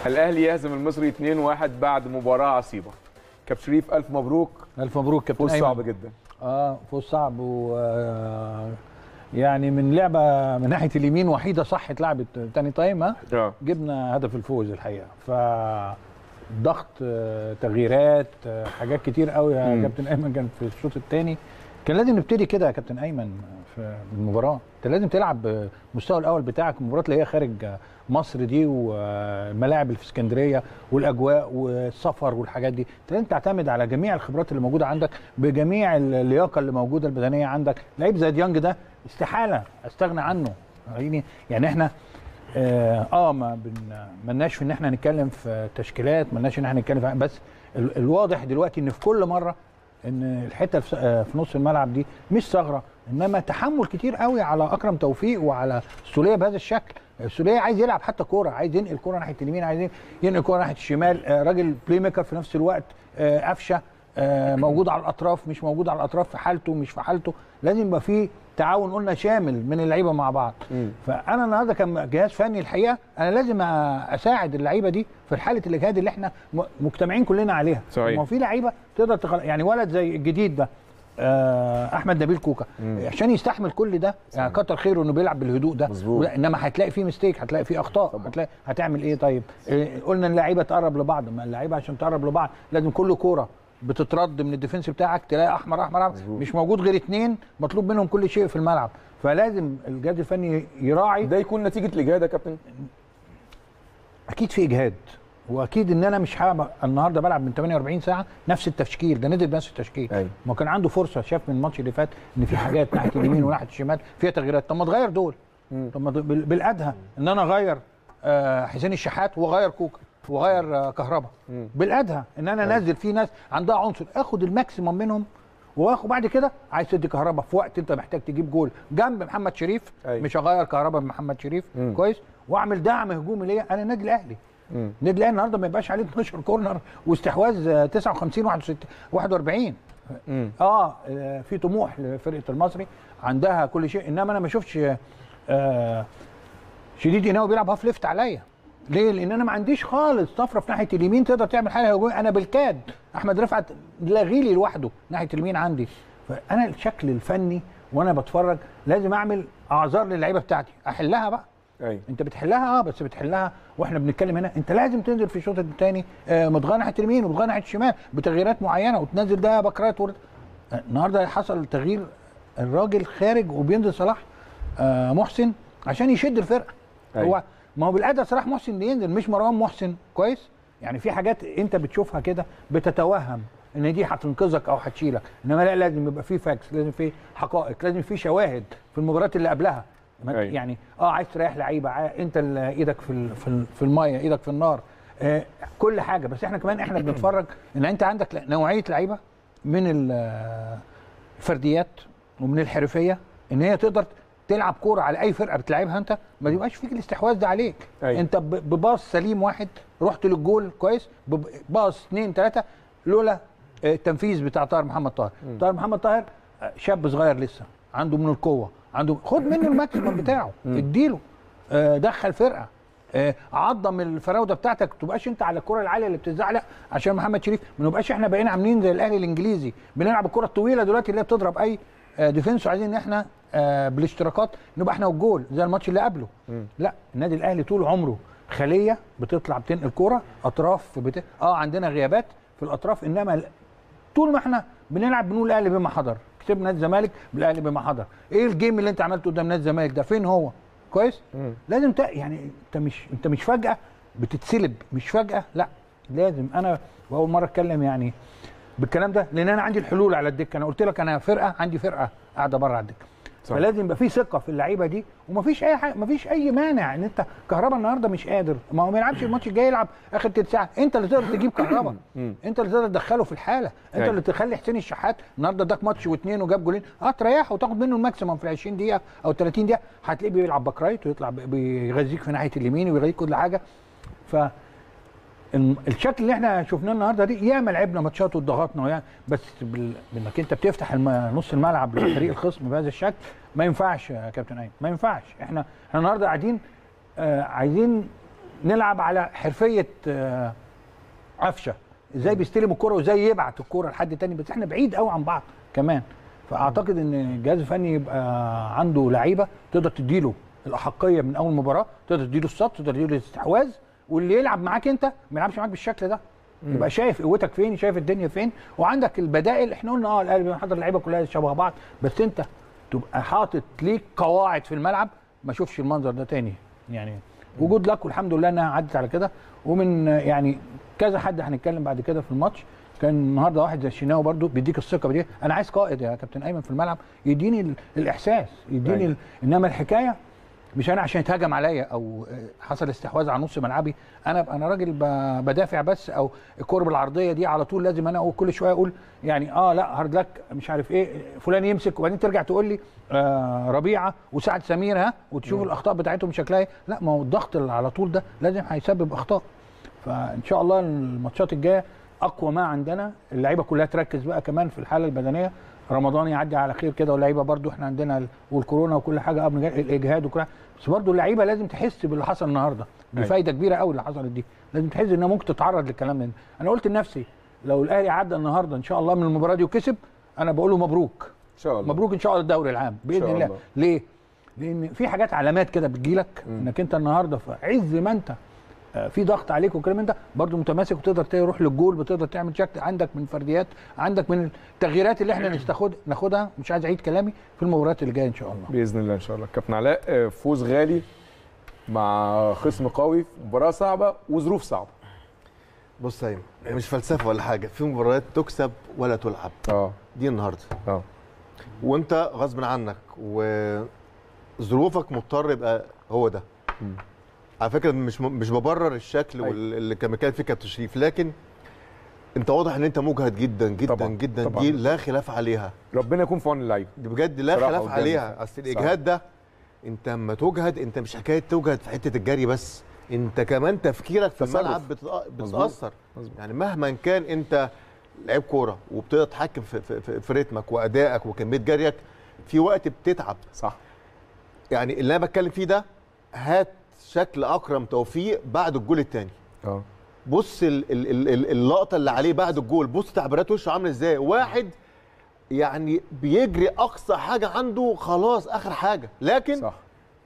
الاهلي يهزم المصري 2-1 بعد مباراه عصيبه كابتن شريف الف مبروك الف مبروك كابتن فوز أيمن. صعب جدا اه فوز صعب و آه، يعني من لعبه من ناحيه اليمين وحيده صح اتلعبت تاني تايم ها اه جبنا هدف الفوز الحقيقه ف ضغط آه، تغييرات آه، حاجات كتير قوي يا مم. كابتن ايمن كان في الشوط الثاني كان لازم نبتدي كده يا كابتن ايمن في المباراه انت لازم تلعب المستوى الاول بتاعك المباراه اللي هي خارج مصر دي والملاعب اللي في اسكندريه والاجواء والسفر والحاجات دي انت لازم تعتمد على جميع الخبرات اللي موجوده عندك بجميع اللياقه اللي موجوده البدنيه عندك لعيب زي ديانج ده استحاله استغنى عنه يعني يعني احنا اه آه، ما بن ملناش في ان احنا نتكلم في تشكيلات ملناش ان احنا نتكلم في بس ال- الواضح دلوقتي ان في كل مره ان الحته في آه، في نص الملعب دي مش ثغره انما تحمل كتير قوي على اكرم توفيق وعلى السوليه بهذا الشكل السوليه عايز يلعب حتى كوره عايز ينقل كوره ناحيه اليمين عايز ينقل كوره ناحيه الشمال آه، راجل بلاي ميكر في نفس الوقت آه، قفشه آه، موجود على الاطراف مش موجود على الاطراف في حالته مش في حالته لازم يبقى في تعاون قلنا شامل من اللعيبه مع بعض مم. فانا النهارده كان جهاز فني الحقيقه انا لازم أ- اساعد اللعيبه دي في حاله الاجهاد اللي احنا م- مجتمعين كلنا عليها صحيح. ما هو في لعيبه تقدر تخل... يعني ولد زي الجديد ده آه، احمد نبيل كوكا مم. عشان يستحمل كل ده يعني كتر خيره انه بيلعب بالهدوء ده مظبوط. ولا- انما هتلاقي فيه ميستيك هتلاقي فيه اخطاء طبعا. هتلاقي هتعمل ايه طيب إيه قلنا اللعيبه تقرب لبعض ما اللعيبه عشان تقرب لبعض لازم كل كوره بتترد من الديفنس بتاعك تلاقي احمر احمر, أحمر. مظبوط. مش موجود غير اتنين مطلوب منهم كل شيء في الملعب فلازم الجهاز الفني يراعي ده يكون نتيجه الاجهاد يا كابتن اكيد في اجهاد واكيد ان انا مش هبقى النهارده بلعب من 48 ساعه نفس التشكيل ده نزل بنفس التشكيل أيوة. ما كان عنده فرصه شاف من الماتش اللي فات ان في حاجات ناحيه اليمين وناحيه الشمال فيها تغييرات طب ما تغير دول مم. طب ما د- بال- بالادهى ان انا اغير آه، حسين الشحات واغير كوكا واغير آه، كهربا مم. بالادهى ان انا انزل في ناس عندها عنصر اخد الماكسيموم منهم واخد بعد كده عايز تدي كهربا في وقت انت محتاج تجيب جول جنب محمد شريف أيوة. مش هغير كهربا بمحمد شريف مم. كويس واعمل دعم هجومي ليا انا النادي الاهلي مم. النادي الاهلي النهارده ما يبقاش عليه 12 كورنر واستحواذ آه، 59 61 41 مم. اه آه، في طموح لفرقه المصري عندها كل شيء انما انا ما شفتش آه، شديد قناوي بيلعب هاف ليفت عليا ليه؟ لان انا ما عنديش خالص طفره في ناحيه اليمين تقدر تعمل حاجه هجوميه انا بالكاد احمد رفعت لاغي لي لوحده ناحيه اليمين عندي فانا الشكل الفني وانا بتفرج لازم اعمل اعذار للعيبه بتاعتي احلها بقى ايوه انت بتحلها اه بس بتحلها واحنا بنتكلم هنا انت لازم تنزل في الشوط الثاني آه متغير ناحيه اليمين ومتغير ناحيه الشمال بتغييرات معينه وتنزل ده بكرات ورد آه، النهارده حصل تغيير الراجل خارج وبينزل صلاح آه محسن عشان يشد الفرقه أيوة. هو ما هو بالاداء صلاح محسن اللي ينزل مش مروان محسن كويس يعني في حاجات انت بتشوفها كده بتتوهم ان دي هتنقذك او هتشيلك انما لا لازم يبقى في فاكس لازم في حقائق لازم في شواهد في المباريات اللي قبلها ما- أيوة. يعني اه عايز تريح لعيبه عا- انت اللي ايدك في ال- في ال- في الميه ايدك في النار آه كل حاجه بس احنا كمان احنا بنتفرج ان انت عندك ل- نوعيه لعيبه من ال- آه، الفرديات ومن الحرفيه ان هي تقدر تلعب كوره على اي فرقه بتلعبها انت ما يبقاش فيك الاستحواذ ده عليك أيوة. انت ب- بباص سليم واحد رحت للجول كويس بباص اثنين ثلاثه لولا آه، التنفيذ بتاع طاهر محمد طاهر طاهر محمد طاهر آه، شاب صغير لسه عنده من القوه عنده خد منه الماكسيمم بتاعه اديله آه، دخل فرقه آه، عظم الفراوده بتاعتك ما تبقاش انت على الكره العاليه اللي بتزعلق عشان محمد شريف ما نبقاش احنا بقينا عاملين زي الاهلي الانجليزي بنلعب الكره الطويله دلوقتي اللي هي بتضرب اي آه، ديفنس وعايزين ان احنا آه، بالاشتراكات نبقى احنا والجول زي الماتش اللي قبله لا النادي الاهلي طول عمره خليه بتطلع بتنقل كوره اطراف بت... اه عندنا غيابات في الاطراف انما ال- طول ما احنا بنلعب بنقول الاهلي بما حضر كسبنا نادي الزمالك بالاهلي بما حضر ايه الجيم اللي انت عملته قدام نادي الزمالك ده فين هو كويس مم. لازم ت... يعني انت مش انت مش فجاه بتتسلب مش فجاه لا لازم انا واول مره اتكلم يعني بالكلام ده لان انا عندي الحلول على الدكه انا قلت لك انا فرقه عندي فرقه قاعده بره على الدكه صح. فلازم يبقى في ثقه في اللعيبه دي ومفيش اي حاجه مفيش اي مانع ان انت كهربا النهارده مش قادر ما هو ما يلعبش الماتش الجاي يلعب اخر تلت ساعه انت اللي تقدر تجيب كهربا مم. انت اللي تقدر تدخله في الحاله انت أيوة. اللي تخلي حسين الشحات النهارده اداك ماتش واثنين وجاب جولين اه تريحه وتاخد منه الماكسيمم في ال 20 دقيقه او 30 دقيقه هتلاقيه بيلعب باك رايت ويطلع ب- بيغذيك في ناحيه اليمين ويغذيك كل حاجه ف الم- الشكل اللي احنا شفناه النهارده دي ياما لعبنا ماتشات وضغطنا وياما بس بال- بانك انت بتفتح الم- نص الملعب لفريق الخصم بهذا الشكل ما ينفعش يا كابتن ايمن ما ينفعش احنا احنا النهارده قاعدين آه عايزين نلعب على حرفيه آه، قفشه ازاي بيستلم الكره وازاي يبعت الكره لحد تاني بس احنا بعيد قوي عن بعض كمان فاعتقد ان الجهاز الفني يبقى عنده لعيبه تقدر تديله الاحقيه من اول مباراه تقدر تديله السط تقدر تديله الاستحواذ واللي يلعب معاك انت ما يلعبش معاك بالشكل ده يبقى شايف قوتك فين شايف الدنيا فين وعندك البدائل احنا قلنا اه الاهلي بيحضر اللعيبه كلها شبه بعض بس انت تبقى حاطط ليك قواعد في الملعب ما اشوفش المنظر ده تاني يعني وجود لك والحمد لله انها عدت على كده ومن آه، يعني كذا حد هنتكلم بعد كده في الماتش كان النهارده واحد زي الشناوي برضو بيديك الثقه دي انا عايز قائد يا كابتن ايمن في الملعب يديني ال- الاحساس يديني أيوة. ال... انما الحكايه مش انا عشان يتهاجم عليا او آه، حصل استحواذ على نص ملعبي انا انا راجل ب- بدافع بس او الكره بالعرضيه دي على طول لازم انا اقول كل شويه اقول يعني اه لا هارد لك مش عارف ايه فلان يمسك وبعدين ترجع تقول لي آه ربيعه وسعد سمير ها وتشوف الاخطاء بتاعتهم شكلها ايه لا ما هو الضغط اللي على طول ده لازم هيسبب اخطاء فان شاء الله الماتشات الجايه اقوى ما عندنا اللعيبه كلها تركز بقى كمان في الحاله البدنيه رمضان يعدي على خير كده واللعيبه برضو احنا عندنا ال- والكورونا وكل حاجه قبل جا- الاجهاد وكل حاجة. بس برضو اللعيبه لازم تحس باللي حصل النهارده دي أيوة. فايده كبيره قوي اللي حصلت دي لازم تحس انها ممكن تتعرض للكلام ده انا قلت لنفسي لو الاهلي عدى النهارده ان شاء الله من المباراه دي وكسب انا بقول له مبروك ان شاء الله مبروك ان شاء الله الدوري العام باذن شاء الله. الله. ليه لان في حاجات علامات كده بتجيلك انك انت النهارده في عز ما انت آه، في ضغط عليك والكلام من ده برضه متماسك وتقدر تروح للجول بتقدر تعمل شكل عندك من فرديات عندك من التغييرات اللي احنا نستخد ناخدها مش عايز اعيد كلامي في المباريات اللي جايه ان شاء الله باذن الله ان شاء الله كابتن علاء آه، فوز غالي مع خصم قوي في مباراه صعبه وظروف صعبه بص يا ايمن هي مش فلسفه ولا حاجه في مباريات تكسب ولا تلعب اه دي النهارده اه وانت غصب عنك وظروفك مضطر يبقى هو ده مم. على فكره مش م- مش ببرر الشكل أيوة. واللي كان كان فيه كابتن شريف لكن انت واضح ان انت مجهد جدا جدا طبعاً، جدا طبعاً. دي لا خلاف عليها ربنا يكون في عون اللعيبه دي بجد لا صراحة خلاف قدامك. عليها اصل الاجهاد ده انت اما تجهد انت مش حكايه تجهد في حته الجري بس انت كمان تفكيرك في تصرف. الملعب بتتأ- مظبوط. بتتاثر مظبوط. يعني مهما كان انت لعيب كوره وبتقدر تتحكم في, في, في, في رتمك وادائك وكميه جريك في وقت بتتعب صح يعني اللي انا بتكلم فيه ده هات شكل اكرم توفيق بعد الجول الثاني اه بص ال ال ال ال اللقطه اللي عليه بعد الجول بص تعبيرات وشه عامله ازاي واحد يعني بيجري اقصى حاجه عنده خلاص اخر حاجه لكن صح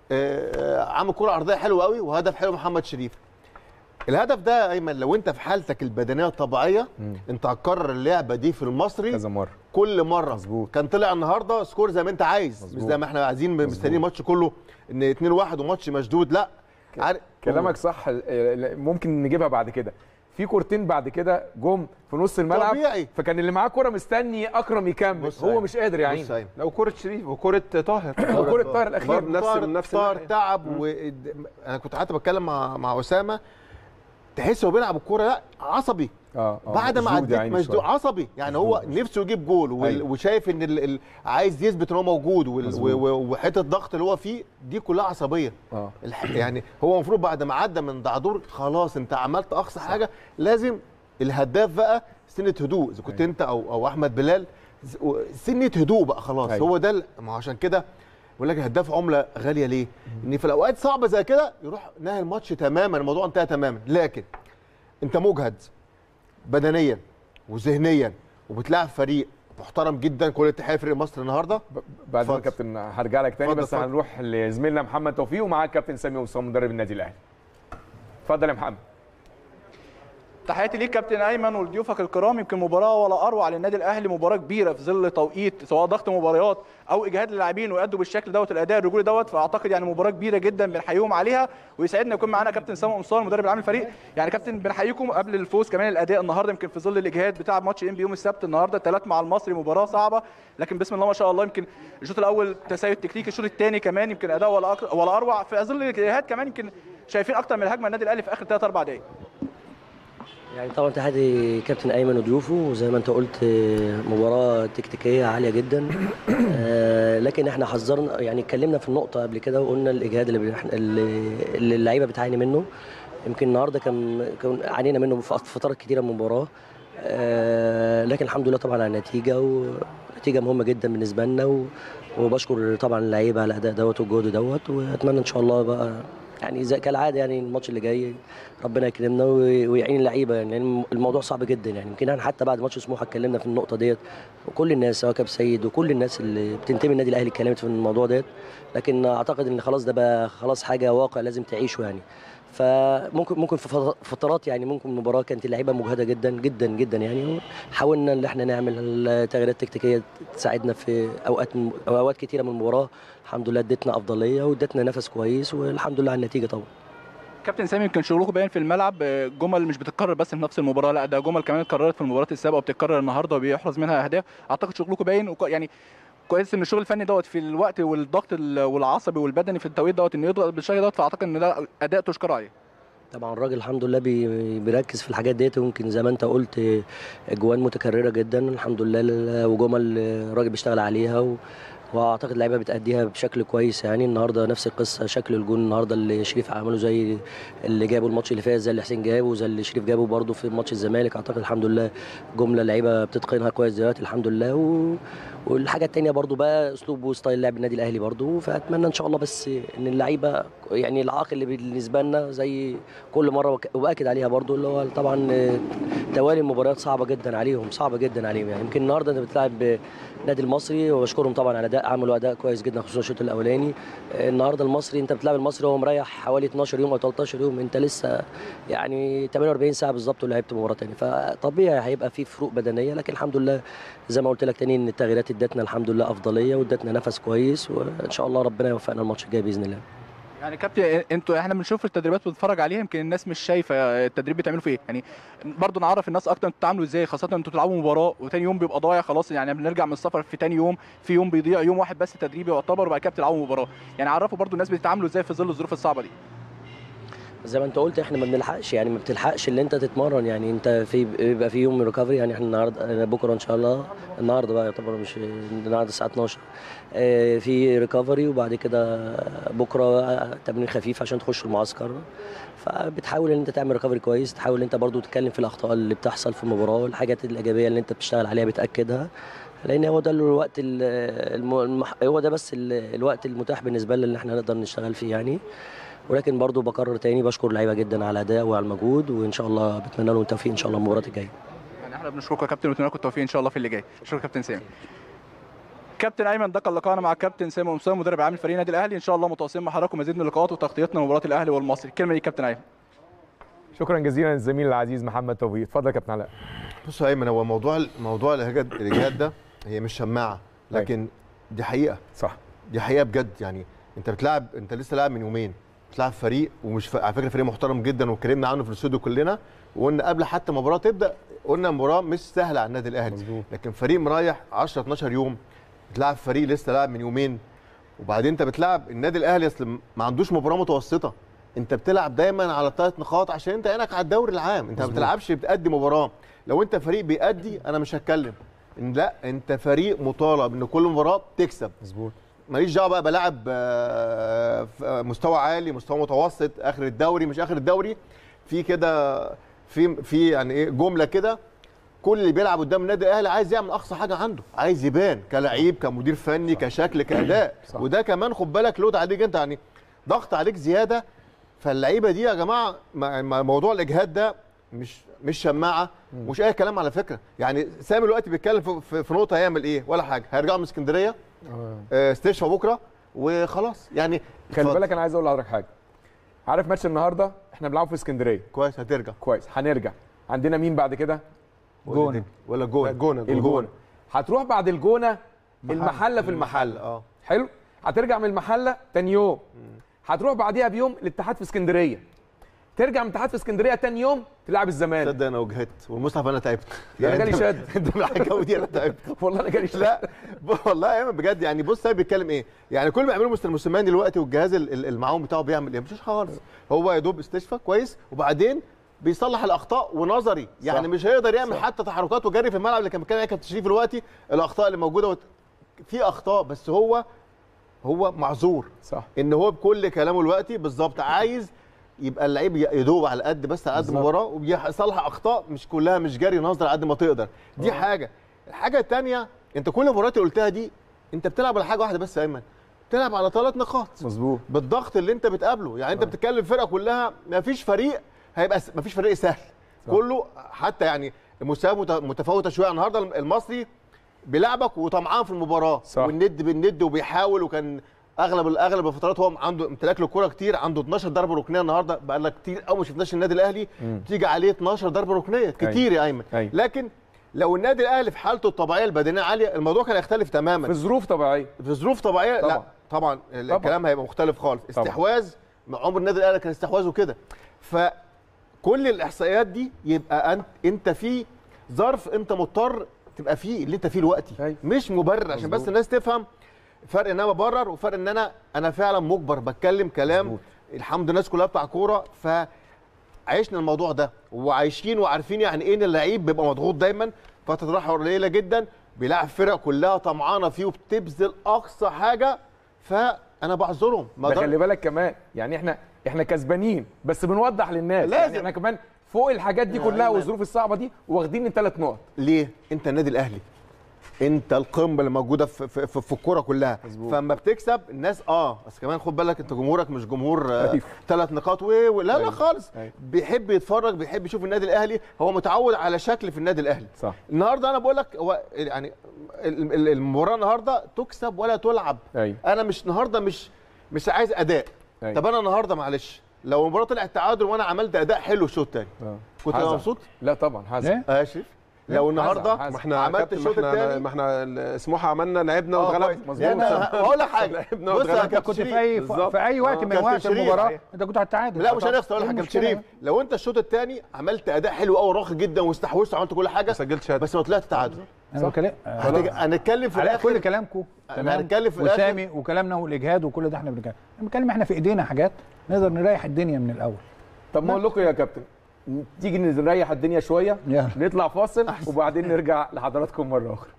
آه عامل كره عرضيه حلوه قوي وهدف حلو محمد شريف الهدف ده يا ايمن لو انت في حالتك البدنيه الطبيعيه مم. انت هتكرر اللعبه دي في المصري كذا مره كل مره مظبوط. كان طلع النهارده سكور زي ما انت عايز مش مظبوط. زي ما احنا عايزين مستنيين الماتش كله ان 2 1 وماتش مشدود لا عارف كلامك صح آه، ممكن نجيبها بعد كده في كورتين بعد كده جم في نص الملعب طبيعي. فكان اللي معاه كوره مستني اكرم يكمل بص هو أيمن. مش قادر يا بص عيني أيمن. لو كرة شريف وكرة طاهر وكوره طاهر الاخير برضه نفس- طار- نفس طار الناحية. تعب و... انا كنت حتى بتكلم مع مع اسامه تحس هو بيلعب الكوره لا عصبي اه آه، بعد ما مشدود يا عديت عيني مشدود شوية. عصبي يعني هو نفسه يجيب جول وال... أيوة. وشايف ان ال... ال... عايز يثبت ان هو موجود وال... مظبوط. و... و... وحته الضغط اللي هو فيه دي كلها عصبيه اه الح... يعني هو المفروض بعد ما عدى من دعدور خلاص انت عملت اقصى حاجه لازم الهداف بقى سنه هدوء اذا كنت أيوة. انت او او احمد بلال ز- و- سنه هدوء بقى خلاص أيوة. هو ده ال- ما هو عشان كده بقول لك الهداف عمله غاليه ليه؟ ان في الاوقات صعبه زي كده يروح نهي الماتش تماما الموضوع انتهى تماما لكن انت مجهد بدنيا وذهنيا وبتلاعب فريق محترم جدا كل اتحاد فريق مصر النهارده ب- بعد ما اتفضل. كابتن هرجع لك تاني اتفضل، بس اتفضل. هنروح لزميلنا محمد توفيق ومعاه الكابتن سامي وسام مدرب النادي الاهلي اتفضل يا محمد تحياتي ليك كابتن ايمن ولضيوفك الكرام يمكن مباراه ولا اروع للنادي الاهلي مباراه كبيره في ظل توقيت سواء ضغط مباريات او اجهاد اللاعبين ويأدوا بالشكل دوت الاداء الرجولي دوت فاعتقد يعني مباراه كبيره جدا بنحييهم عليها ويسعدنا يكون معانا كابتن سامي قمصان مدرب العام الفريق يعني كابتن بنحييكم قبل الفوز كمان الاداء النهارده يمكن في ظل الاجهاد بتاع ماتش ام بي يوم السبت النهارده ثلاث مع المصري مباراه صعبه لكن بسم الله ما شاء الله يمكن الشوط الاول تسيد تكتيكي الشوط الثاني كمان يمكن اداء ولا أك- ولا اروع في ظل الاجهاد كمان يمكن شايفين اكتر من الهجمه النادي الاهلي في اخر ثلاث اربع دقائق يعني طبعا تحياتي كابتن ايمن وضيوفه وزي ما انت قلت آه، مباراه تكتيكيه عاليه جدا آه، لكن احنا حذرنا يعني اتكلمنا في النقطه قبل كده وقلنا الاجهاد اللي بنح- اللي اللي اللعيبه بتعاني منه يمكن النهارده كان كان عانينا منه في فترات كتيره من المباراه آه، لكن الحمد لله طبعا على النتيجه ونتيجه مهمه جدا بالنسبه لنا و- وبشكر طبعا اللعيبه على الاداء دوت والجهد دوت واتمنى ان شاء الله بقى يعني زي كالعاده يعني الماتش اللي جاي ربنا يكرمنا وي- ويعين اللعيبه يعني لأن الموضوع صعب جدا يعني يمكن احنا حتى بعد ماتش سموحه اتكلمنا في النقطه ديت وكل الناس سواء كابتن سيد وكل الناس اللي بتنتمي النادي الاهلي اتكلمت في الموضوع ديت لكن اعتقد ان خلاص ده بقى خلاص حاجه واقع لازم تعيشه يعني فممكن ممكن في فت- فترات يعني ممكن المباراه كانت اللعيبه مجهده جدا جدا جدا يعني حاولنا ان احنا نعمل تغييرات تكتيكيه تساعدنا في اوقات أو اوقات كتيره من المباراه الحمد لله ادتنا افضليه وادتنا نفس كويس والحمد لله على النتيجه طبعا كابتن سامي يمكن شغلكم باين في الملعب آه، جمل مش بتتكرر بس في نفس المباراه لا ده جمل كمان اتكررت في المباريات السابقه وبتتكرر النهارده وبيحرز منها اهداف اعتقد شغلكم باين وك- يعني كويس ان الشغل الفني دوت في الوقت والضغط ال- والعصبي والبدني في التوقيت دوت انه يضغط بالشكل دوت فاعتقد ان ده اداء تشكر عليه طبعا الراجل الحمد لله بي- بيركز في الحاجات ديت ويمكن زي ما انت قلت اجوان متكرره جدا الحمد لله ل- وجمل الراجل بيشتغل عليها و... واعتقد اللعيبه بتاديها بشكل كويس يعني النهارده نفس القصه شكل الجون النهارده اللي شريف عمله زي اللي جابه الماتش اللي فات زي اللي حسين جابه وزي اللي شريف جابه برده في ماتش الزمالك اعتقد الحمد لله جمله اللعيبه بتتقنها كويس دلوقتي الحمد لله و... والحاجه التانية برضو بقى اسلوب وستايل لعب النادي الاهلي برضو فاتمنى ان شاء الله بس ان اللعيبه يعني العائق اللي بالنسبه لنا زي كل مره وك- وباكد عليها برضو اللي هو طبعا آه، توالي المباريات صعبه جدا عليهم صعبه جدا عليهم يعني يمكن النهارده انت بتلعب النادي المصري وبشكرهم طبعا على اداء عملوا اداء كويس جدا خصوصا الشوط الاولاني آه، النهارده المصري انت بتلعب المصري وهو مريح حوالي 12 يوم او 13 يوم انت لسه يعني 48 ساعه بالظبط ولعبت مباراه تاني فطبيعي هيبقى في فروق بدنيه لكن الحمد لله زي ما قلت لك تاني ان التغييرات ادتنا الحمد لله افضليه وادتنا نفس كويس وان شاء الله ربنا يوفقنا الماتش الجاي باذن الله يعني كابتن انتوا احنا بنشوف التدريبات وبنتفرج عليها يمكن الناس مش شايفه التدريب بتعملوا فيه يعني برضه نعرف الناس اكتر انتوا بتتعاملوا ازاي خاصه انتوا بتلعبوا مباراه وتاني يوم بيبقى ضايع خلاص يعني بنرجع من السفر في تاني يوم في يوم بيضيع يوم واحد بس تدريبي يعتبر وبعد كده بتلعبوا مباراه يعني عرفوا برضه الناس بتتعاملوا ازاي في ظل الظروف الصعبه دي زي ما انت قلت احنا ما بنلحقش يعني ما بتلحقش اللي انت تتمرن يعني انت في بيبقى في يوم ريكفري يعني احنا النهارده بكره ان شاء الله النهارده بقى يعتبر مش النهارده الساعه 12 اه، في ريكفري وبعد كده بكره تمرين خفيف عشان تخش المعسكر فبتحاول ان انت تعمل ريكفري كويس تحاول ان انت برضو تتكلم في الاخطاء اللي بتحصل في المباراه والحاجات الايجابيه اللي انت بتشتغل عليها بتاكدها لان هو ده الوقت ال- الم- المح... هو ده بس ال- الوقت المتاح بالنسبه لنا اللي احنا نقدر نشتغل فيه يعني ولكن برضو بكرر تاني بشكر اللعيبه جدا على الاداء وعلى المجهود وان شاء الله بتمنى لهم التوفيق ان شاء الله المباراه الجايه يعني احنا بنشكركم يا كابتن ونتمنى لكم التوفيق ان شاء الله في اللي جاي شكرا كابتن سامي كابتن ايمن ده كان لقاءنا مع كابتن سامي أمسام مدرب عام فريق النادي الاهلي ان شاء الله متواصلين مع حضراتكم مزيد من اللقاءات وتغطيتنا لمباراه الاهلي والمصري الكلمه دي كابتن ايمن شكرا جزيلا للزميل العزيز محمد توفيق اتفضل يا كابتن علاء بص يا ايمن هو موضوع موضوع الاجهاد الاجهاد ده هي مش شماعه لكن دي حقيقه صح دي حقيقه بجد يعني انت بتلعب انت لسه لاعب من يومين بتلعب فريق ومش ف... على فكره فريق محترم جدا واتكلمنا عنه في الاستوديو كلنا وقلنا قبل حتى المباراه تبدا قلنا مباراه مش سهله على النادي الاهلي مظبوط. لكن فريق مريح 10 12 يوم بتلعب فريق لسه لاعب من يومين وبعدين انت بتلعب النادي الاهلي اصل ما عندوش مباراه متوسطه انت بتلعب دايما على ثلاث نقاط عشان انت عينك على الدوري العام انت ما مظبوط. بتلعبش بتأدي مباراه لو انت فريق بيأدي انا مش هتكلم إن لا انت فريق مطالب ان كل مباراه تكسب مظبوط ماليش دعوه بقى بلاعب آه، في مستوى عالي مستوى متوسط اخر الدوري مش اخر الدوري في كده في في يعني ايه جمله كده كل اللي بيلعب قدام النادي الاهلي عايز يعمل اقصى حاجه عنده عايز يبان كلعيب كمدير فني كشكل كاداء صح. وده كمان خد بالك لود عليك انت يعني ضغط عليك زياده فاللعيبه دي يا جماعه مع- مع موضوع الاجهاد ده مش مش شماعه مش اي كلام على فكره يعني سامي دلوقتي بيتكلم في- في, في نقطه هيعمل ايه ولا حاجه هيرجعوا من اسكندريه آه، استشفى بكره وخلاص يعني خلي اتفضل. بالك انا عايز اقول لحضرتك حاجه عارف ماتش النهارده احنا بنلعب في اسكندريه كويس هترجع كويس هنرجع عندنا مين بعد كده جون ولا الجون الجونة الجونه هتروح بعد الجونه المحله في المحله اه حلو هترجع من المحله تاني يوم هتروح بعديها بيوم الاتحاد في اسكندريه ترجع من الاتحاد في اسكندريه تاني يوم تلعب الزمالك تصدق انا وجهت والمصحف انا تعبت انا جالي شد انت من الحكاوي دي انا تعبت والله انا جالي شد لا ب- والله يا ايمن بجد يعني بص سامي بيتكلم ايه يعني كل ما يعملوا مستر موسيماني دلوقتي والجهاز ال- ال- المعاون بتاعه بيعمل ايه مفيش خالص هو يا دوب استشفى كويس وبعدين بيصلح الاخطاء ونظري يعني صح. مش هيقدر يعمل صح. حتى تحركات وجري في الملعب اللي كان بيتكلم عليها كابتن شريف دلوقتي الاخطاء اللي موجوده وت... في اخطاء بس هو هو معذور صح ان هو بكل كلامه دلوقتي بالظبط عايز يبقى اللعيب يدوب على قد بس على قد بالظبط. المباراه وبيصلح اخطاء مش كلها مش جري نظر على قد ما تقدر دي حاجه الحاجه الثانيه انت كل المباريات اللي قلتها دي انت بتلعب على حاجه واحده بس يا ايمن تلعب على ثلاث نقاط مظبوط بالضغط اللي انت بتقابله يعني انت بتتكلم الفرقه كلها ما فيش فريق هيبقى ما فيش فريق سهل صح. كله حتى يعني المستوى مت- متفاوته شويه النهارده المصري بيلعبك وطمعان في المباراه صح. والند بالند وبيحاول وكان اغلب اغلب الفترات هو عنده امتلاك للكره كتير عنده 12 ضربه ركنيه النهارده بقى لك كتير قوي ما شفناش النادي الاهلي بتيجي عليه 12 ضربه ركنيه كتير يا ايمن أيوة. لكن لو النادي الاهلي في حالته الطبيعيه البدنيه عاليه الموضوع كان يختلف تماما في ظروف طبيعيه في ظروف طبيعيه لا طبعا. طبعا الكلام هيبقى مختلف خالص طبعا. استحواذ مع عمر النادي الاهلي كان استحواذه كده فكل الاحصائيات دي يبقى انت انت في ظرف انت مضطر تبقى فيه اللي انت فيه دلوقتي أيوة. مش مبرر عشان بس مظبوط. الناس تفهم فرق ان انا ببرر وفرق ان انا انا فعلا مجبر بتكلم كلام مظبوط. الحمد لله الناس كلها بتاع كوره فعشنا الموضوع ده وعايشين وعارفين يعني ايه ان اللعيب بيبقى مضغوط دايما فتره راحه قليله جدا بيلعب فرق كلها طمعانه فيه وبتبذل اقصى حاجه فانا بعذرهم ما ده ده- خلي بالك كمان يعني احنا احنا كسبانين بس بنوضح للناس لازم. يعني احنا كمان فوق الحاجات دي يا كلها أيمن. والظروف الصعبه دي واخدين الثلاث نقط ليه؟ انت النادي الاهلي انت القمه اللي موجوده في في, في, في الكوره كلها مظبوط. فاما بتكسب الناس اه بس كمان خد بالك انت جمهورك مش جمهور آه أيوة. ثلاث نقاط و... و... لا لا أيوة. خالص أيوة. بيحب يتفرج بيحب يشوف النادي الاهلي هو متعود على شكل في النادي الاهلي صح النهارده انا بقول لك هو يعني ال- ال- المباراه النهارده تكسب ولا تلعب ايوه انا مش النهارده مش مش عايز اداء أيوة. طب انا النهارده معلش لو المباراه طلعت تعادل وانا عملت اداء حلو الشوط الثاني آه. كنت هزعل. مبسوط لا طبعا حازم ايه؟ اه شريف لو النهارده هزعل. ما احنا عملت كابتن، ما الشوط احنا الثاني ما احنا ال- سموحه عملنا لعبنا اه واتغلبنا كويس. مظبوط. يعني أنا هقول لك حاجه لعبنا بص يا واتغلبنا. كابتن كنت شريف في اي بالظبط. في اي وقت آه. من كابتن وقت شريف. المباراه انت كنت هتتعادل لا مش هنخسر اقول إيه لك كابتن المشكلة شريف يعني؟ لو انت الشوط الثاني عملت اداء حلو قوي راقي جدا واستحوذت وعملت كل حاجه ما سجلتش هدف بس ما طلعت تعادل انا بكلم هتج- هنتكلم في على كل الاخر كلامكم أنا هنتكلم في الآخر. وسامي وكلامنا والاجهاد وكل ده احنا بنتكلم احنا بنتكلم احنا في ايدينا حاجات نقدر نريح الدنيا من الاول طب ما اقول لكم يا كابتن تيجي نريح الدنيا شويه يلا. نطلع فاصل وبعدين نرجع لحضراتكم مره اخرى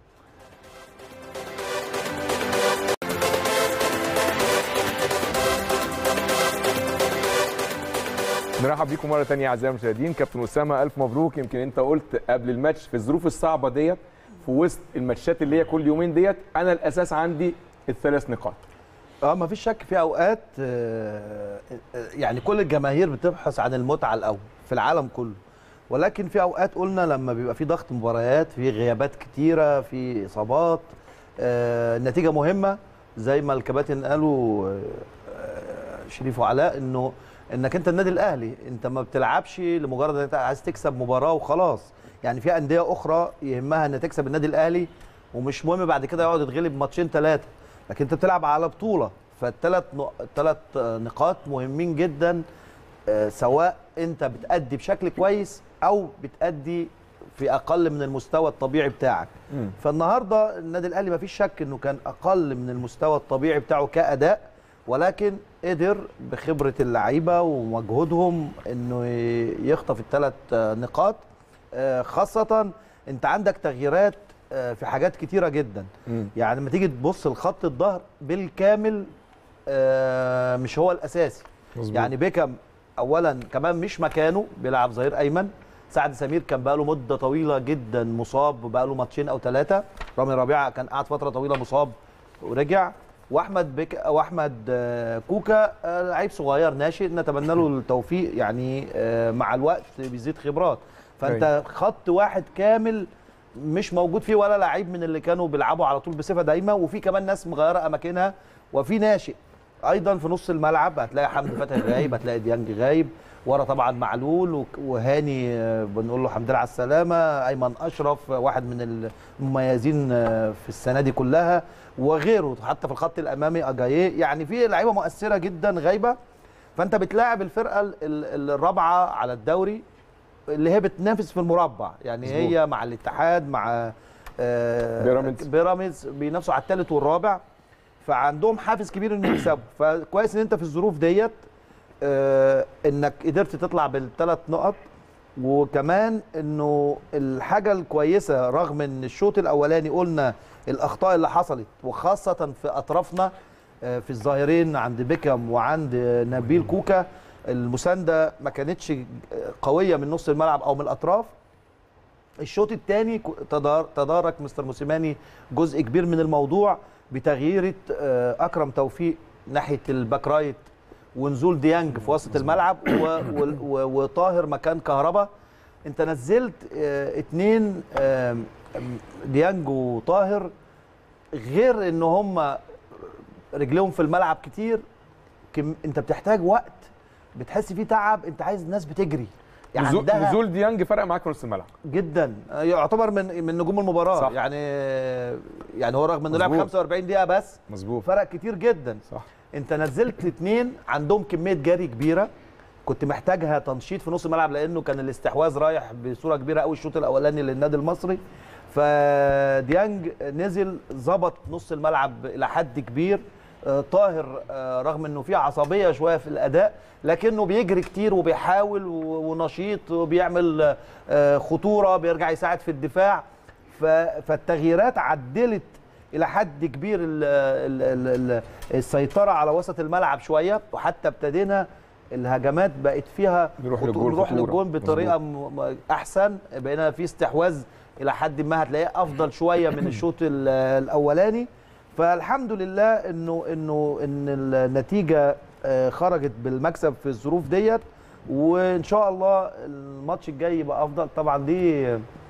نرحب بيكم مره تانية اعزائي المشاهدين كابتن اسامه الف مبروك يمكن انت قلت قبل الماتش في الظروف الصعبه ديت في وسط الماتشات اللي هي كل يومين ديت انا الاساس عندي الثلاث نقاط اه ما فيش شك في اوقات آه، آه، يعني كل الجماهير بتبحث عن المتعه الاول في العالم كله ولكن في اوقات قلنا لما بيبقى في ضغط مباريات في غيابات كتيره في اصابات آه، النتيجه مهمه زي ما الكباتن قالوا آه، آه، شريف وعلاء انه انك انت النادي الاهلي انت ما بتلعبش لمجرد انك عايز تكسب مباراه وخلاص يعني في انديه اخرى يهمها ان تكسب النادي الاهلي ومش مهم بعد كده يقعد يتغلب ماتشين ثلاثه لكن انت بتلعب على بطوله فالثلاث الثلاث نقاط مهمين جدا آه، سواء انت بتأدي بشكل كويس او بتأدي في اقل من المستوى الطبيعي بتاعك فالنهارده النادي الاهلي ما فيش شك انه كان اقل من المستوى الطبيعي بتاعه كاداء ولكن قدر بخبره اللعيبه ومجهودهم انه يخطف الثلاث نقاط آه، خاصه انت عندك تغييرات آه، في حاجات كتيره جدا يعني لما تيجي تبص لخط الظهر بالكامل آه، مش هو الاساسي مظبوط. يعني بيكم اولا كمان مش مكانه بيلعب ظهير ايمن سعد سمير كان بقاله مده طويله جدا مصاب وبقاله ماتشين او ثلاثه رامي ربيعه كان قعد فتره طويله مصاب ورجع واحمد بك واحمد آه، كوكا آه، لعيب صغير ناشئ نتمنى له التوفيق يعني آه، مع الوقت بيزيد خبرات فانت خط واحد كامل مش موجود فيه ولا لعيب من اللي كانوا بيلعبوا على طول بصفه دايمه وفي كمان ناس مغيره اماكنها وفي ناشئ ايضا في نص الملعب هتلاقي حمدي فتحي غايب هتلاقي ديانج غايب ورا طبعا معلول وك- وهاني آه، بنقول له الحمد لله على السلامه ايمن اشرف آه، واحد من المميزين آه، في السنه دي كلها وغيره حتى في الخط الامامي اجاييه يعني في لعيبه مؤثره جدا غايبه فانت بتلاعب الفرقه ال- ال- الرابعه على الدوري اللي هي بتنافس في المربع يعني مظبوط. هي مع الاتحاد مع آه، بيراميدز. بيراميدز بينافسوا على الثالث والرابع فعندهم حافز كبير انه يكسبوا فكويس ان انت في الظروف ديت آه، انك قدرت تطلع بالثلاث نقط وكمان انه الحاجه الكويسه رغم ان الشوط الاولاني قلنا الاخطاء اللي حصلت وخاصه في اطرافنا آه، في الظاهرين عند بيكم وعند آه، نبيل كوكا المسانده ما كانتش آه، قويه من نص الملعب او من الاطراف الشوط الثاني تدارك مستر موسيماني جزء كبير من الموضوع بتغيير آه، اكرم توفيق ناحيه الباك رايت ونزول ديانج في وسط الملعب و- و- و- وطاهر مكان كهربا انت نزلت آه، اتنين آم، آم، ديانج وطاهر غير ان هم رجليهم في الملعب كتير كم انت بتحتاج وقت بتحس فيه تعب انت عايز الناس بتجري يعني نزول, عندها نزول ديانج فرق معاك في نص الملعب جدا يعتبر من من نجوم المباراه صح. يعني يعني هو رغم انه لعب مظبوط. 45 دقيقه بس مظبوط فرق كتير جدا صح انت نزلت اتنين عندهم كميه جري كبيره كنت محتاجها تنشيط في نص الملعب لانه كان الاستحواذ رايح بصوره كبيره قوي الشوط الاولاني للنادي المصري فديانج نزل ظبط نص الملعب الى حد كبير آه، طاهر آه، رغم انه فيه عصبيه شويه في الاداء لكنه بيجري كتير وبيحاول و- ونشيط وبيعمل آه، خطوره بيرجع يساعد في الدفاع ف- فالتغييرات عدلت الى حد كبير ال ال ال ال السيطره على وسط الملعب شويه وحتى ابتدينا الهجمات بقت فيها نروح خطو- للجول نروح خطورة. للجول بطريقه م- م- احسن بقينا في استحواذ الى حد ما هتلاقيه افضل شويه من الشوط ال- الاولاني فالحمد لله انه انه ان النتيجه آه، خرجت بالمكسب في الظروف ديت وان شاء الله الماتش الجاي يبقى افضل طبعا دي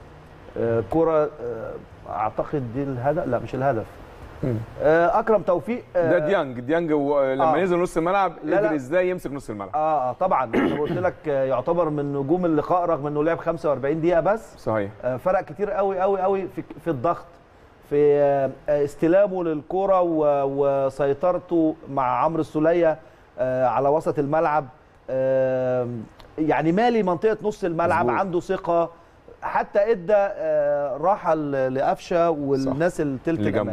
آه، كره آه، اعتقد دي الهدف لا مش الهدف مم. آه، اكرم توفيق آه، ده ديانج ديانج و- لما آه. نزل نص الملعب لا، قدر لا. ازاي يمسك نص الملعب اه اه طبعا انا قلت لك آه، يعتبر من نجوم اللقاء رغم انه لعب 45 دقيقه بس صحيح آه، فرق كتير قوي قوي قوي في في الضغط في آه، آه، استلامه للكرة و- وسيطرته مع عمرو السولية آه، على وسط الملعب آه، يعني مالي منطقة نص الملعب مظبوط. عنده ثقة حتى ادى آه، راحة ل- لقفشة والناس التلت اللي جنبه. كمان